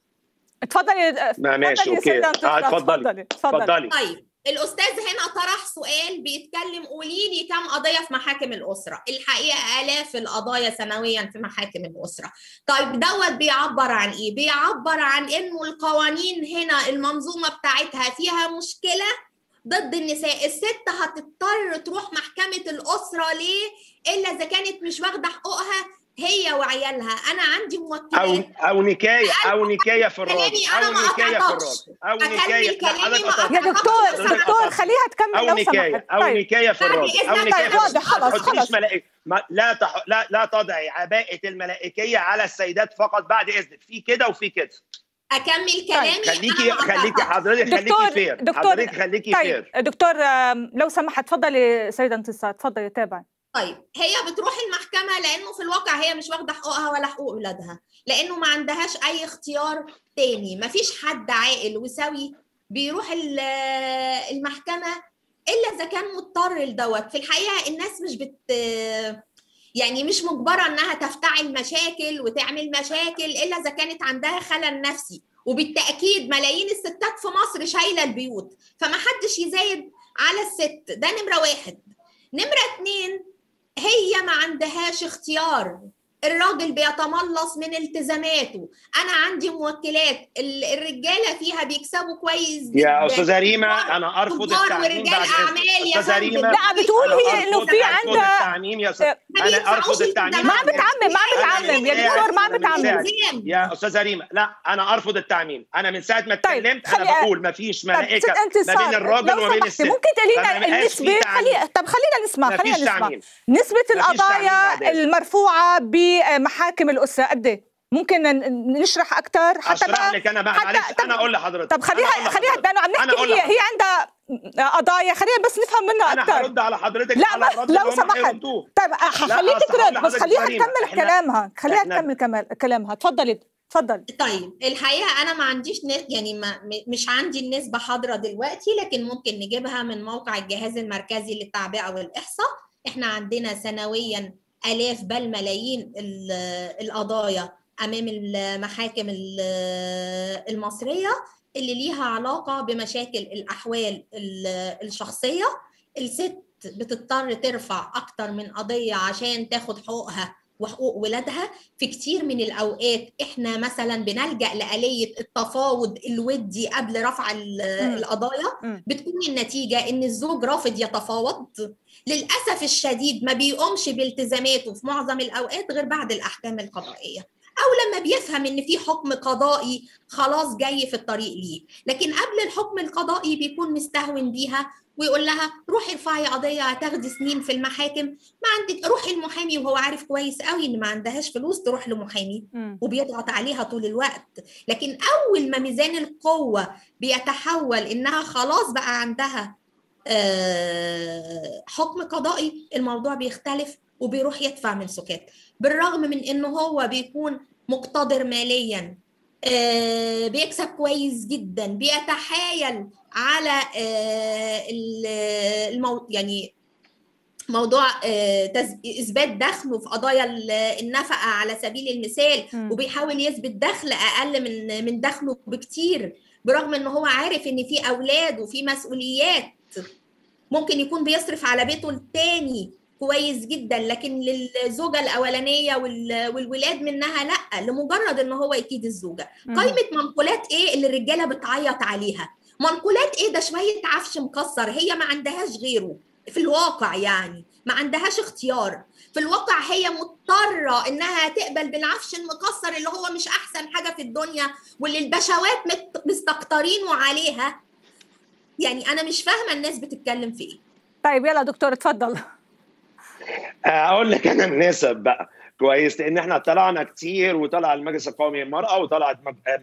اتفضلي ما ماشي اتفضلي أوكي سيدة آه، انتصار اتفضلي اتفضلي اتفضلي اتفضلي طيب الاستاذ هنا طرح سؤال بيتكلم قولي لي كم قضيه في محاكم الاسره الحقيقه الاف القضايا سنويا في محاكم الاسره طيب دوت بيعبر عن ايه بيعبر عن انه القوانين هنا المنظومه بتاعتها فيها مشكله ضد النساء الست هتضطر تروح محكمه الاسره ليه الا اذا كانت مش واخده حقوقها هي وعيالها انا عندي أو موكلات أو نكاية أو نكاية في الراجل كلامي أنا أو ما نكاية في قطعتش. الراجل أو أكمل نكاية لا كلامي حضرتك ما قطعت. يا دكتور حضرتك دكتور قطعت. خليها تكمل أو لو نكاية سمحت أو طيب نكاية في الراجل أو طيب، نكاية في واضح، الراجل خلاص، ما تحطيش خلاص. ملائكة ما لا تح... لا لا تضعي عباءة الملائكية على السيدات فقط بعد إذنك في كده وفي كده اكمل كلامي خليكي أنا ما خليكي قطعتش. حضرتك خليكي دكتور فير دكتور حضرتك خليكي طيب فير دكتور آم، لو سمحت تفضلي سيدة انتصار تفضلي تابعي طيب هي بتروح المحكمة لأنه في الواقع هي مش واخدة حقوقها ولا حقوق أولادها لأنه ما عندهاش أي اختيار تاني مفيش حد عاقل وسوي بيروح ال- المحكمة إلا إذا كان مضطر لدوت في الحقيقة الناس مش بت يعني مش مجبرة إنها تفتعل مشاكل وتعمل مشاكل إلا إذا كانت عندها خلل نفسي وبالتأكيد ملايين الستات في مصر شايلة البيوت فما حدش يزايد على الست ده نمرة واحد نمرة اتنين هي ما عندهاش اختيار الراجل بيتملص من التزاماته انا عندي موكلات الرجاله فيها بيكسبوا كويس جدا يا استاذه ريما انا ارفض التعميم بعد اعمال يا فندم لا بتقول هي انه في عندها التعميم يا استاذ انا ارفض التعميم ما بتعمم ما بتعمم يا دكتور ما بتعمم يا استاذه ريما لا انا ارفض التعميم انا من ساعه ما اتكلمت انا بقول ما فيش ملائكه ما بين الراجل وما بين الست ممكن تقولي لنا النسبه خلي طب خلينا نسمع خلينا نسمع نسبه القضايا المرفوعه بمحاكم الاسره قد ايه ممكن نشرح اكثر حتى اشرح لك انا بقى معلش انا اقول لحضرتك طب خليها خليها لانه عم نحكي هي هي عندها قضايا خلينا بس نفهم منها اكثر انا هرد على حضرتك لا على لو سمحت طيب خليك ترد بس خليها تكمل كلامها خليها تكمل كلامها تفضلي تفضل طيب الحقيقه انا ما عنديش يعني ما مش عندي النسبه حاضره دلوقتي لكن ممكن نجيبها من موقع الجهاز المركزي للتعبئه والاحصاء احنا عندنا سنويا الاف بل ملايين القضايا امام المحاكم المصريه اللي ليها علاقه بمشاكل الاحوال الشخصيه الست بتضطر ترفع اكتر من قضيه عشان تاخد حقوقها وحقوق ولادها في كتير من الاوقات احنا مثلا بنلجا لاليه التفاوض الودي قبل رفع القضايا بتكون النتيجه ان الزوج رافض يتفاوض للاسف الشديد ما بيقومش بالتزاماته في معظم الاوقات غير بعد الاحكام القضائيه او لما بيفهم ان في حكم قضائي خلاص جاي في الطريق ليه لكن قبل الحكم القضائي بيكون مستهون بيها ويقول لها روحي ارفعي قضيه هتاخدي سنين في المحاكم ما عندك روحي المحامي وهو عارف كويس قوي ان ما عندهاش فلوس تروح لمحامي وبيضغط عليها طول الوقت لكن اول ما ميزان القوه بيتحول انها خلاص بقى عندها حكم قضائي الموضوع بيختلف وبيروح يدفع من سكات بالرغم من انه هو بيكون مقتدر ماليا بيكسب كويس جدا بيتحايل على المو... يعني موضوع اثبات دخله في قضايا النفقه على سبيل المثال م. وبيحاول يثبت دخل اقل من من دخله بكتير برغم ان هو عارف ان في اولاد وفي مسؤوليات ممكن يكون بيصرف على بيته التاني كويس جدا لكن للزوجه الاولانيه والولاد منها لا لمجرد ان هو يكيد الزوجه قائمه منقولات ايه اللي الرجاله بتعيط عليها منقولات ايه ده شويه عفش مكسر هي ما عندهاش غيره في الواقع يعني ما عندهاش اختيار في الواقع هي مضطرة إنها تقبل بالعفش المكسر اللي هو مش أحسن حاجة في الدنيا واللي البشوات مستكترينه عليها يعني أنا مش فاهمة الناس بتتكلم في إيه طيب يلا دكتور اتفضل اقول لك انا النسب بقى كويس لان احنا طلعنا كتير وطلع المجلس القومي للمراه وطلعت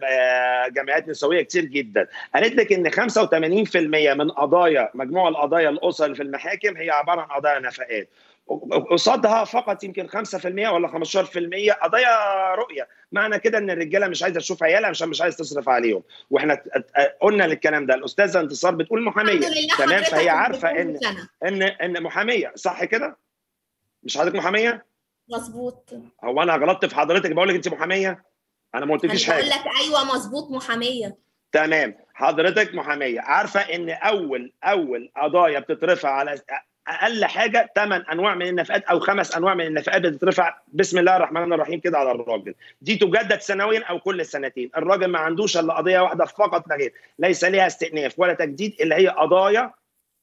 جمعيات نسويه كتير جدا قالت لك ان 85% من قضايا مجموع القضايا الاسر اللي في المحاكم هي عباره عن قضايا نفقات قصادها فقط يمكن 5% ولا 15% قضايا رؤيه معنى كده ان الرجاله مش عايزه تشوف عيالها عشان مش عايزه تصرف عليهم واحنا قلنا للكلام ده الاستاذه انتصار بتقول محاميه تمام فهي عارفه ان ان ان محاميه صح كده مش حضرتك محاميه مظبوط هو انا غلطت في حضرتك بقول لك انت محاميه انا ما قلتلكيش حاجه بقول لك ايوه مظبوط محاميه تمام حضرتك محاميه عارفه ان اول اول قضايا بتترفع على اقل حاجه ثمان انواع من النفقات او خمس انواع من النفقات بتترفع بسم الله الرحمن الرحيم كده على الراجل دي تجدد سنويا او كل سنتين الراجل ما عندوش الا قضيه واحده فقط لا غير ليس ليها استئناف ولا تجديد اللي هي قضايا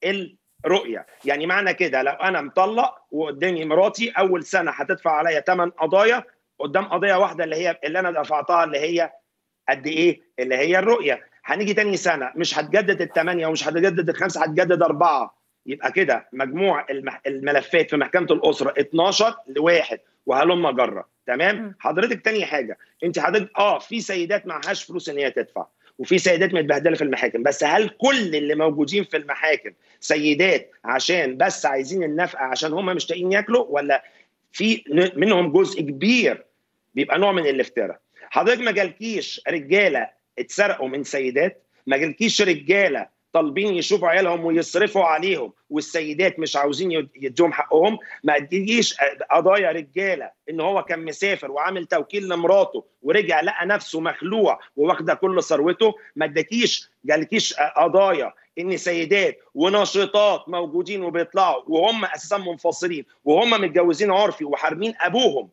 الرؤيه يعني معنى كده لو انا مطلق وقدامي مراتي اول سنه هتدفع عليا ثمان قضايا قدام قضيه واحده اللي هي اللي انا دفعتها اللي هي قد ايه اللي هي الرؤيه هنيجي تاني سنه مش هتجدد الثمانيه ومش هتجدد الخمسه هتجدد اربعه يبقى كده مجموع الملفات في محكمه الاسره 12 لواحد وهلم جره تمام حضرتك تاني حاجه انت حضرتك اه في سيدات معهاش فلوس ان هي تدفع وفي سيدات متبهدله في المحاكم بس هل كل اللي موجودين في المحاكم سيدات عشان بس عايزين النفقه عشان هم مش لاقيين ياكلوا ولا في منهم جزء كبير بيبقى نوع من الافتراء حضرتك ما جالكيش رجاله اتسرقوا من سيدات ما جالكيش رجاله طالبين يشوفوا عيالهم ويصرفوا عليهم والسيدات مش عاوزين يديهم حقهم ما تجيش قضايا رجاله ان هو كان مسافر وعامل توكيل لمراته ورجع لقى نفسه مخلوع وواخده كل ثروته ما اداكيش جالكيش قضايا ان سيدات وناشطات موجودين وبيطلعوا وهم اساسا منفصلين وهم متجوزين عرفي وحارمين ابوهم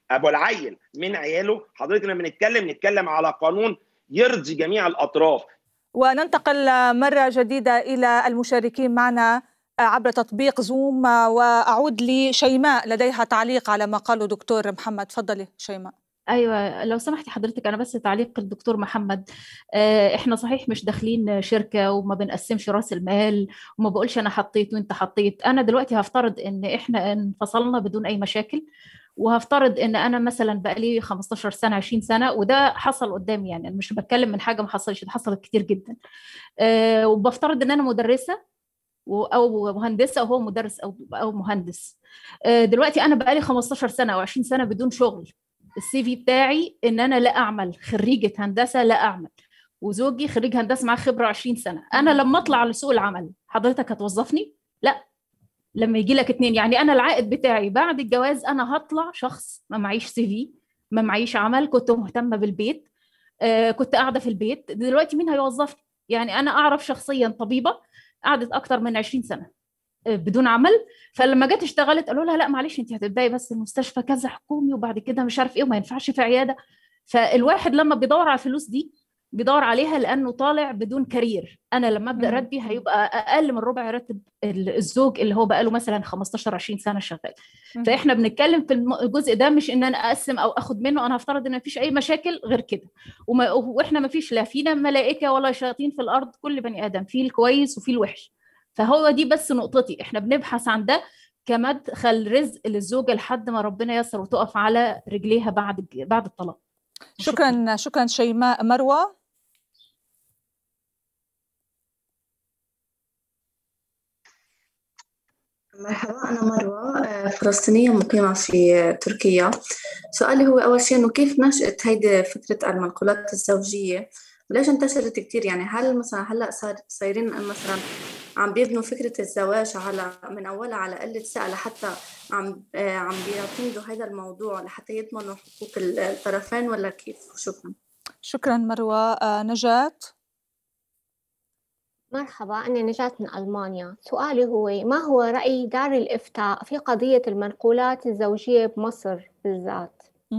ابو العيل من عياله حضرتك لما بنتكلم نتكلم على قانون يرضي جميع الاطراف وننتقل مرة جديدة إلى المشاركين معنا عبر تطبيق زوم وأعود لشيماء لديها تعليق على ما قاله دكتور محمد تفضلي شيماء ايوه لو سمحتي حضرتك انا بس تعليق الدكتور محمد احنا صحيح مش داخلين شركه وما بنقسمش راس المال وما بقولش انا حطيت وانت حطيت انا دلوقتي هفترض ان احنا انفصلنا بدون اي مشاكل وهفترض ان انا مثلا بقالي 15 سنه 20 سنه وده حصل قدامي يعني مش بتكلم من حاجه ما حصلش ده حصلت كتير جدا أه وبفترض ان انا مدرسه او مهندسه وهو مدرس او او مهندس أه دلوقتي انا بقالي 15 سنه او 20 سنه بدون شغل السي في بتاعي ان انا لا اعمل خريجه هندسه لا اعمل وزوجي خريج هندسه معاه خبره 20 سنه انا لما اطلع لسوق العمل حضرتك هتوظفني لا لما يجي لك اتنين يعني انا العائد بتاعي بعد الجواز انا هطلع شخص ما معيش سي في ما معيش عمل كنت مهتمه بالبيت آه كنت قاعده في البيت دلوقتي مين هيوظفني يعني انا اعرف شخصيا طبيبه قعدت اكتر من 20 سنه آه بدون عمل فلما جت اشتغلت قالوا لها لا معلش انت هتبداي بس المستشفى كذا حكومي وبعد كده مش عارف ايه وما ينفعش في عياده فالواحد لما بيدور على الفلوس دي بيدور عليها لانه طالع بدون كارير انا لما ابدا راتبي هيبقى اقل من ربع راتب الزوج اللي هو بقاله مثلا 15 20 سنه شغال فاحنا بنتكلم في الجزء ده مش ان انا اقسم او اخد منه انا هفترض ان مفيش اي مشاكل غير كده وما واحنا مفيش لا فينا ملائكه ولا شياطين في الارض كل بني ادم فيه الكويس وفيه الوحش فهو دي بس نقطتي احنا بنبحث عن ده كمدخل رزق للزوجه لحد ما ربنا ييسر وتقف على رجليها بعد بعد الطلاق شكرا شكرا شيماء مروه مرحبا أنا مروة فلسطينية مقيمة في تركيا سؤالي هو أول شيء إنه كيف نشأت هيدي فكرة المنقولات الزوجية وليش انتشرت كتير يعني هل مثلا هلا صار صايرين مثلا عم بيبنوا فكرة الزواج على من أولها على قلة ثقة لحتى عم عم بيعتمدوا هذا الموضوع لحتى يضمنوا حقوق الطرفين ولا كيف؟ شكرا شكرا مروة نجاة مرحبا أنا نجاة من ألمانيا سؤالي هو ما هو رأي دار الإفتاء في قضية المنقولات الزوجية بمصر بالذات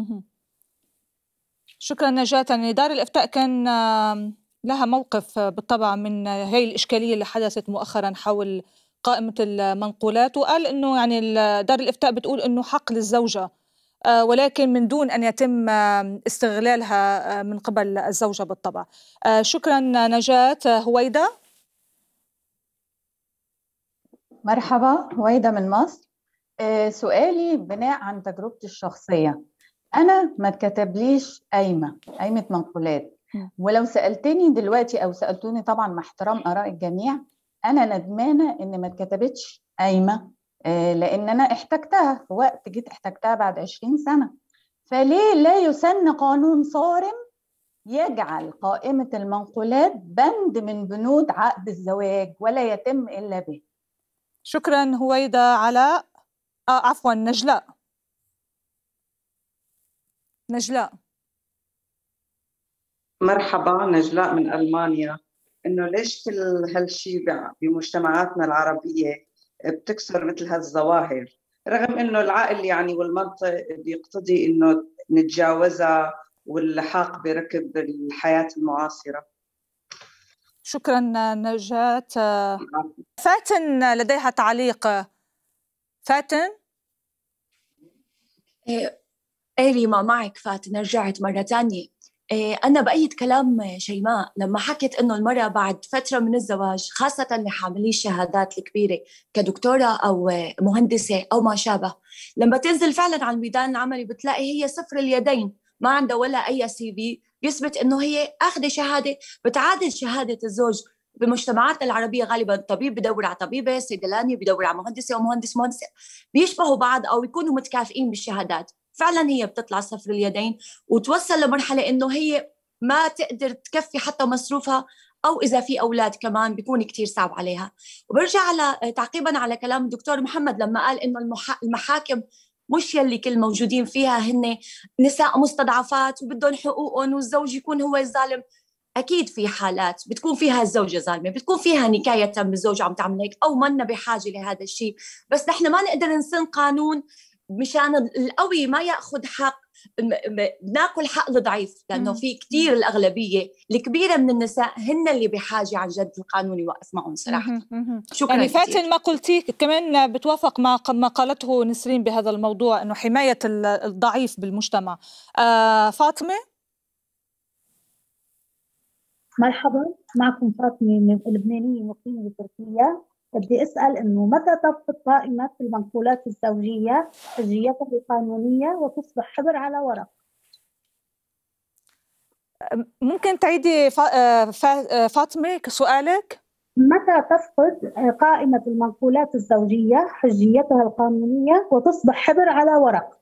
شكرا نجاة يعني دار الإفتاء كان لها موقف بالطبع من هي الإشكالية اللي حدثت مؤخرا حول قائمة المنقولات وقال أنه يعني دار الإفتاء بتقول أنه حق للزوجة ولكن من دون أن يتم استغلالها من قبل الزوجة بالطبع شكرا نجاة هويدا مرحبا هويدا من مصر سؤالي بناء عن تجربتي الشخصية أنا ما اتكتبليش قايمة قايمة منقولات ولو سألتني دلوقتي أو سألتوني طبعا مع احترام آراء الجميع أنا ندمانة إن ما اتكتبتش قايمة لأن أنا احتجتها في وقت جيت احتجتها بعد 20 سنة فليه لا يسن قانون صارم يجعل قائمة المنقولات بند من بنود عقد الزواج ولا يتم إلا به شكرا هويدا على آه عفوا نجلاء نجلاء مرحبا نجلاء من المانيا انه ليش كل هالشيء بمجتمعاتنا العربيه بتكسر مثل هالظواهر رغم انه العقل يعني والمنطق بيقتضي انه نتجاوزها واللحاق بركب الحياه المعاصره شكرا نجاة فاتن لديها تعليق فاتن ايه ريما معك فاتن رجعت مرة تانية إيه أنا بأيد كلام شيماء لما حكت إنه المرأة بعد فترة من الزواج خاصة اللي حاملين الشهادات الكبيرة كدكتورة أو مهندسة أو ما شابه لما تنزل فعلا على الميدان العملي بتلاقي هي صفر اليدين ما عندها ولا أي سي في بيثبت انه هي اخذه شهاده بتعادل شهاده الزوج بمجتمعاتنا العربيه غالبا طبيب بدور على طبيبه صيدلاني بدور على مهندسه ومهندس مهندسه بيشبهوا بعض او يكونوا متكافئين بالشهادات فعلا هي بتطلع صفر اليدين وتوصل لمرحله انه هي ما تقدر تكفي حتى مصروفها او اذا في اولاد كمان بيكون كتير صعب عليها وبرجع على تعقيبا على كلام الدكتور محمد لما قال انه المحاكم مش يلي كل موجودين فيها هن نساء مستضعفات وبدهم حقوقهم والزوج يكون هو الظالم اكيد في حالات بتكون فيها الزوجه ظالمه بتكون فيها نكايه بالزوج عم تعمل هيك او منا بحاجه لهذا الشيء بس نحن ما نقدر نسن قانون مشان القوي ما ياخذ حق بناكل حق الضعيف لانه في كثير الاغلبيه الكبيره من النساء هن اللي بحاجه عن جد القانون يوقف معهم صراحه شكرا يعني فاتن ما قلتيه كمان بتوافق مع ما قالته نسرين بهذا الموضوع انه حمايه الضعيف بالمجتمع آه فاطمه مرحبا معكم فاطمه من لبنانيه مقيمه بتركيا بدي اسال انه متى تفقد قائمه المنقولات الزوجيه حجيتها القانونيه وتصبح حبر على ورق؟ ممكن تعيدي فاطمه سؤالك؟ متى تفقد قائمة المنقولات الزوجية حجيتها القانونية وتصبح حبر على ورق؟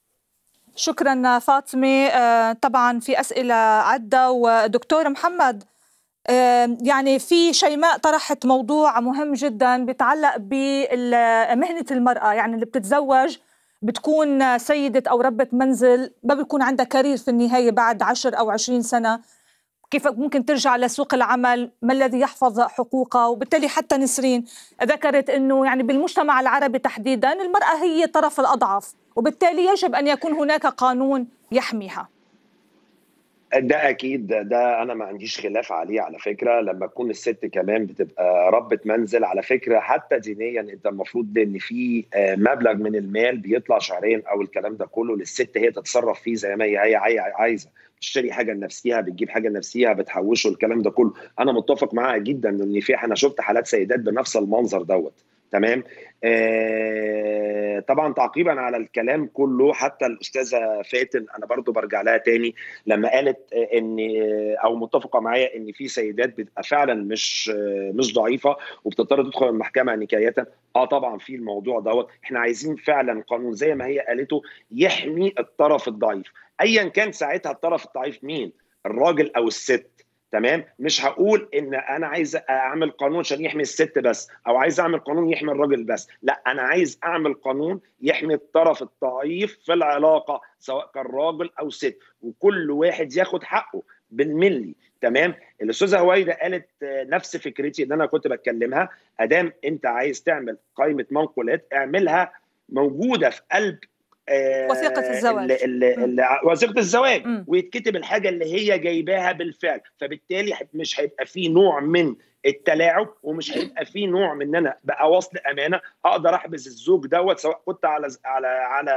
شكرا فاطمة طبعا في أسئلة عدة ودكتور محمد يعني في شيماء طرحت موضوع مهم جدا بيتعلق بمهنة المرأة يعني اللي بتتزوج بتكون سيدة أو ربة منزل ما بيكون عندها كارير في النهاية بعد عشر أو عشرين سنة كيف ممكن ترجع لسوق العمل ما الذي يحفظ حقوقها وبالتالي حتى نسرين ذكرت أنه يعني بالمجتمع العربي تحديدا المرأة هي الطرف الأضعف وبالتالي يجب أن يكون هناك قانون يحميها ده اكيد ده, ده انا ما عنديش خلاف عليه على فكره لما تكون الست كمان بتبقى ربة منزل على فكره حتى دينيا انت المفروض ان في مبلغ من المال بيطلع شهريا او الكلام ده كله للست هي تتصرف فيه زي ما هي هي عايزه بتشتري حاجه لنفسها بتجيب حاجه لنفسها بتحوشه الكلام ده كله انا متفق معاها جدا ان في انا شفت حالات سيدات بنفس المنظر دوت تمام آه طبعا تعقيبا على الكلام كله حتى الاستاذه فاتن انا برضو برجع لها تاني لما قالت ان او متفقه معايا ان في سيدات بتبقى فعلا مش مش ضعيفه وبتضطر تدخل المحكمه نكايه اه طبعا في الموضوع دوت احنا عايزين فعلا قانون زي ما هي قالته يحمي الطرف الضعيف ايا كان ساعتها الطرف الضعيف مين الراجل او الست تمام مش هقول ان انا عايز اعمل قانون عشان يحمي الست بس او عايز اعمل قانون يحمي الراجل بس لا انا عايز اعمل قانون يحمي الطرف الضعيف في العلاقه سواء كان راجل او ست وكل واحد ياخد حقه بالملي تمام الاستاذه هويده قالت نفس فكرتي اللي انا كنت بتكلمها ادام انت عايز تعمل قائمه منقولات اعملها موجوده في قلب وثيقة الزواج وثيقة الزواج م. ويتكتب الحاجة اللي هي جايباها بالفعل فبالتالي مش هيبقى فيه نوع من التلاعب ومش هيبقى فيه نوع من ان انا بقى وصل امانه اقدر احبس الزوج دوت سواء كنت على على على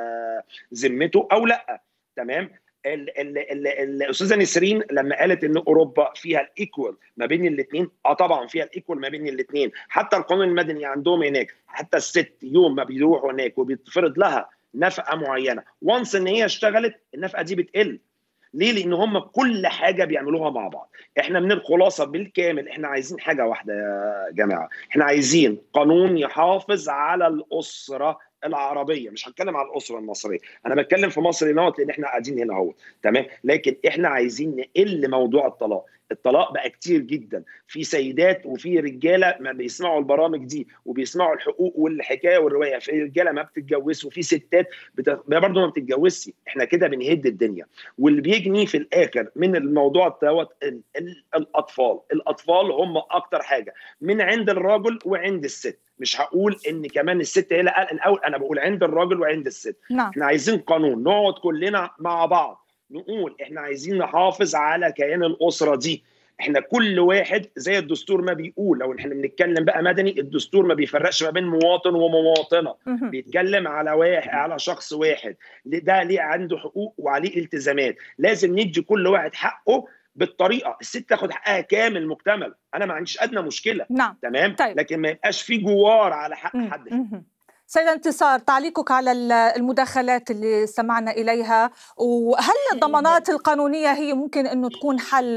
ذمته او لا تمام الاستاذه نسرين لما قالت ان اوروبا فيها الايكوال ما بين الاثنين اه طبعا فيها الايكوال ما بين الاثنين حتى القانون المدني عندهم هناك حتى الست يوم ما بيروحوا هناك وبيتفرض لها نفقه معينه وانس ان هي اشتغلت النفقه دي بتقل ليه؟ لان هم كل حاجه بيعملوها مع بعض احنا من الخلاصه بالكامل احنا عايزين حاجه واحده يا جماعه احنا عايزين قانون يحافظ على الاسره العربيه مش هتكلم على الاسره المصريه انا بتكلم في مصر نوت لان احنا قاعدين هنا اهو تمام لكن احنا عايزين نقل موضوع الطلاق الطلاق بقى كتير جدا في سيدات وفي رجاله ما بيسمعوا البرامج دي وبيسمعوا الحقوق والحكايه والروايه في رجاله ما بتتجوزش وفي ستات بت... برضه ما بتتجوزش احنا كده بنهد الدنيا واللي بيجني في الاخر من الموضوع دوت ال... ال... الاطفال الاطفال هم اكتر حاجه من عند الراجل وعند الست مش هقول ان كمان الست هي الاول انا بقول عند الراجل وعند الست نعم. احنا عايزين قانون نقعد كلنا مع بعض نقول احنا عايزين نحافظ على كيان الاسره دي احنا كل واحد زي الدستور ما بيقول لو احنا بنتكلم بقى مدني الدستور ما بيفرقش ما بين مواطن ومواطنه بيتكلم على واحد على شخص واحد ده ليه عنده حقوق وعليه التزامات لازم ندي كل واحد حقه بالطريقه الست تاخد حقها كامل مكتمل انا ما عنديش ادنى مشكله نعم. تمام طيب. لكن ما يبقاش في جوار على حق مم. حد مم. سيدة انتصار تعليقك على المداخلات اللي استمعنا إليها وهل الضمانات القانونية هي ممكن أنه تكون حل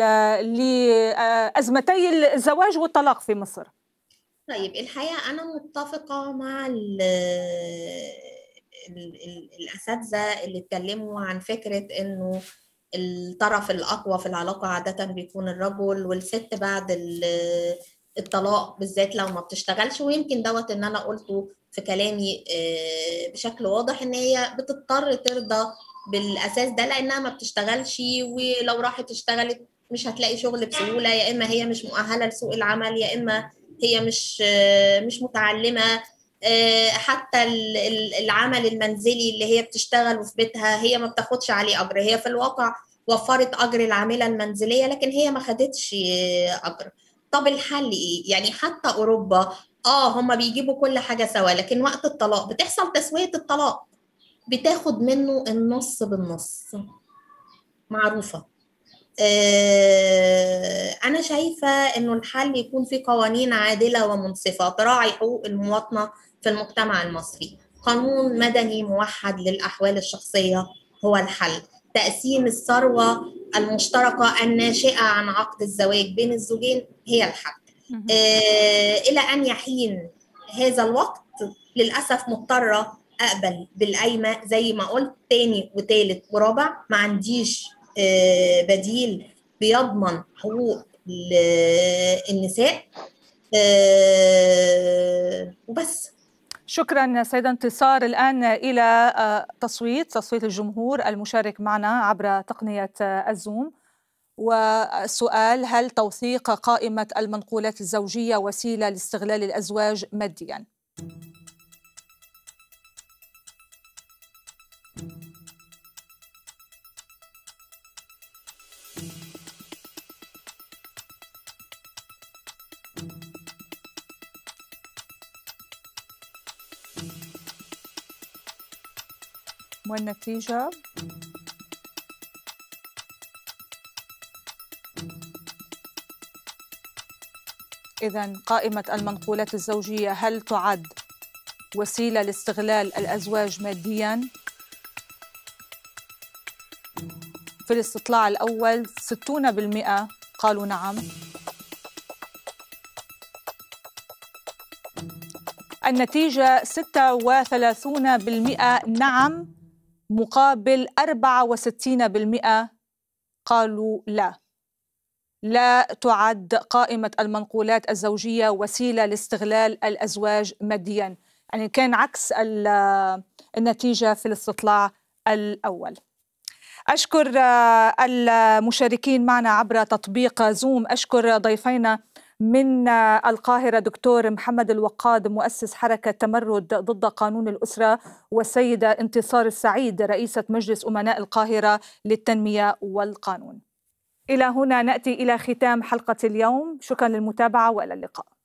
لأزمتي الزواج والطلاق في مصر؟ طيب الحقيقة أنا متفقة مع ال ال ال الأساتذة اللي اتكلموا عن فكرة إنه الطرف الأقوى في العلاقة عادة بيكون الرجل والست بعد الطلاق بالذات لو ما بتشتغلش ويمكن دوت إن أنا قلته في كلامي بشكل واضح ان هي بتضطر ترضى بالاساس ده لانها ما بتشتغلش ولو راحت اشتغلت مش هتلاقي شغل بسهوله يا اما هي مش مؤهله لسوق العمل يا اما هي مش مش متعلمه حتى العمل المنزلي اللي هي بتشتغل في بيتها هي ما بتاخدش عليه اجر هي في الواقع وفرت اجر العامله المنزليه لكن هي ما خدتش اجر طب الحل ايه يعني حتى اوروبا اه هم بيجيبوا كل حاجه سوا لكن وقت الطلاق بتحصل تسويه الطلاق بتاخد منه النص بالنص معروفه آه انا شايفه انه الحل يكون في قوانين عادله ومنصفه تراعي حقوق المواطنه في المجتمع المصري قانون مدني موحد للاحوال الشخصيه هو الحل تقسيم الثروه المشتركه الناشئه عن عقد الزواج بين الزوجين هي الحل آه الى ان يحين هذا الوقت للاسف مضطره اقبل بالقايمه زي ما قلت تاني وتالت ورابع ما عنديش آه بديل بيضمن حقوق النساء آه وبس شكرا سيدة انتصار الآن إلى تصويت تصويت الجمهور المشارك معنا عبر تقنية الزوم والسؤال هل توثيق قائمة المنقولات الزوجية وسيلة لاستغلال الأزواج مادياً؟ والنتيجة إذا قائمة المنقولات الزوجية هل تعد وسيلة لاستغلال الأزواج مادياً؟ في الاستطلاع الأول 60% قالوا نعم النتيجة 36% نعم مقابل 64% قالوا لا لا تعد قائمة المنقولات الزوجية وسيلة لاستغلال الأزواج ماديا يعني كان عكس النتيجة في الاستطلاع الأول أشكر المشاركين معنا عبر تطبيق زوم أشكر ضيفينا من القاهرة دكتور محمد الوقاد مؤسس حركة تمرد ضد قانون الأسرة والسيدة انتصار السعيد رئيسة مجلس أمناء القاهرة للتنمية والقانون إلى هنا نأتي إلى ختام حلقة اليوم شكرا للمتابعة وإلى اللقاء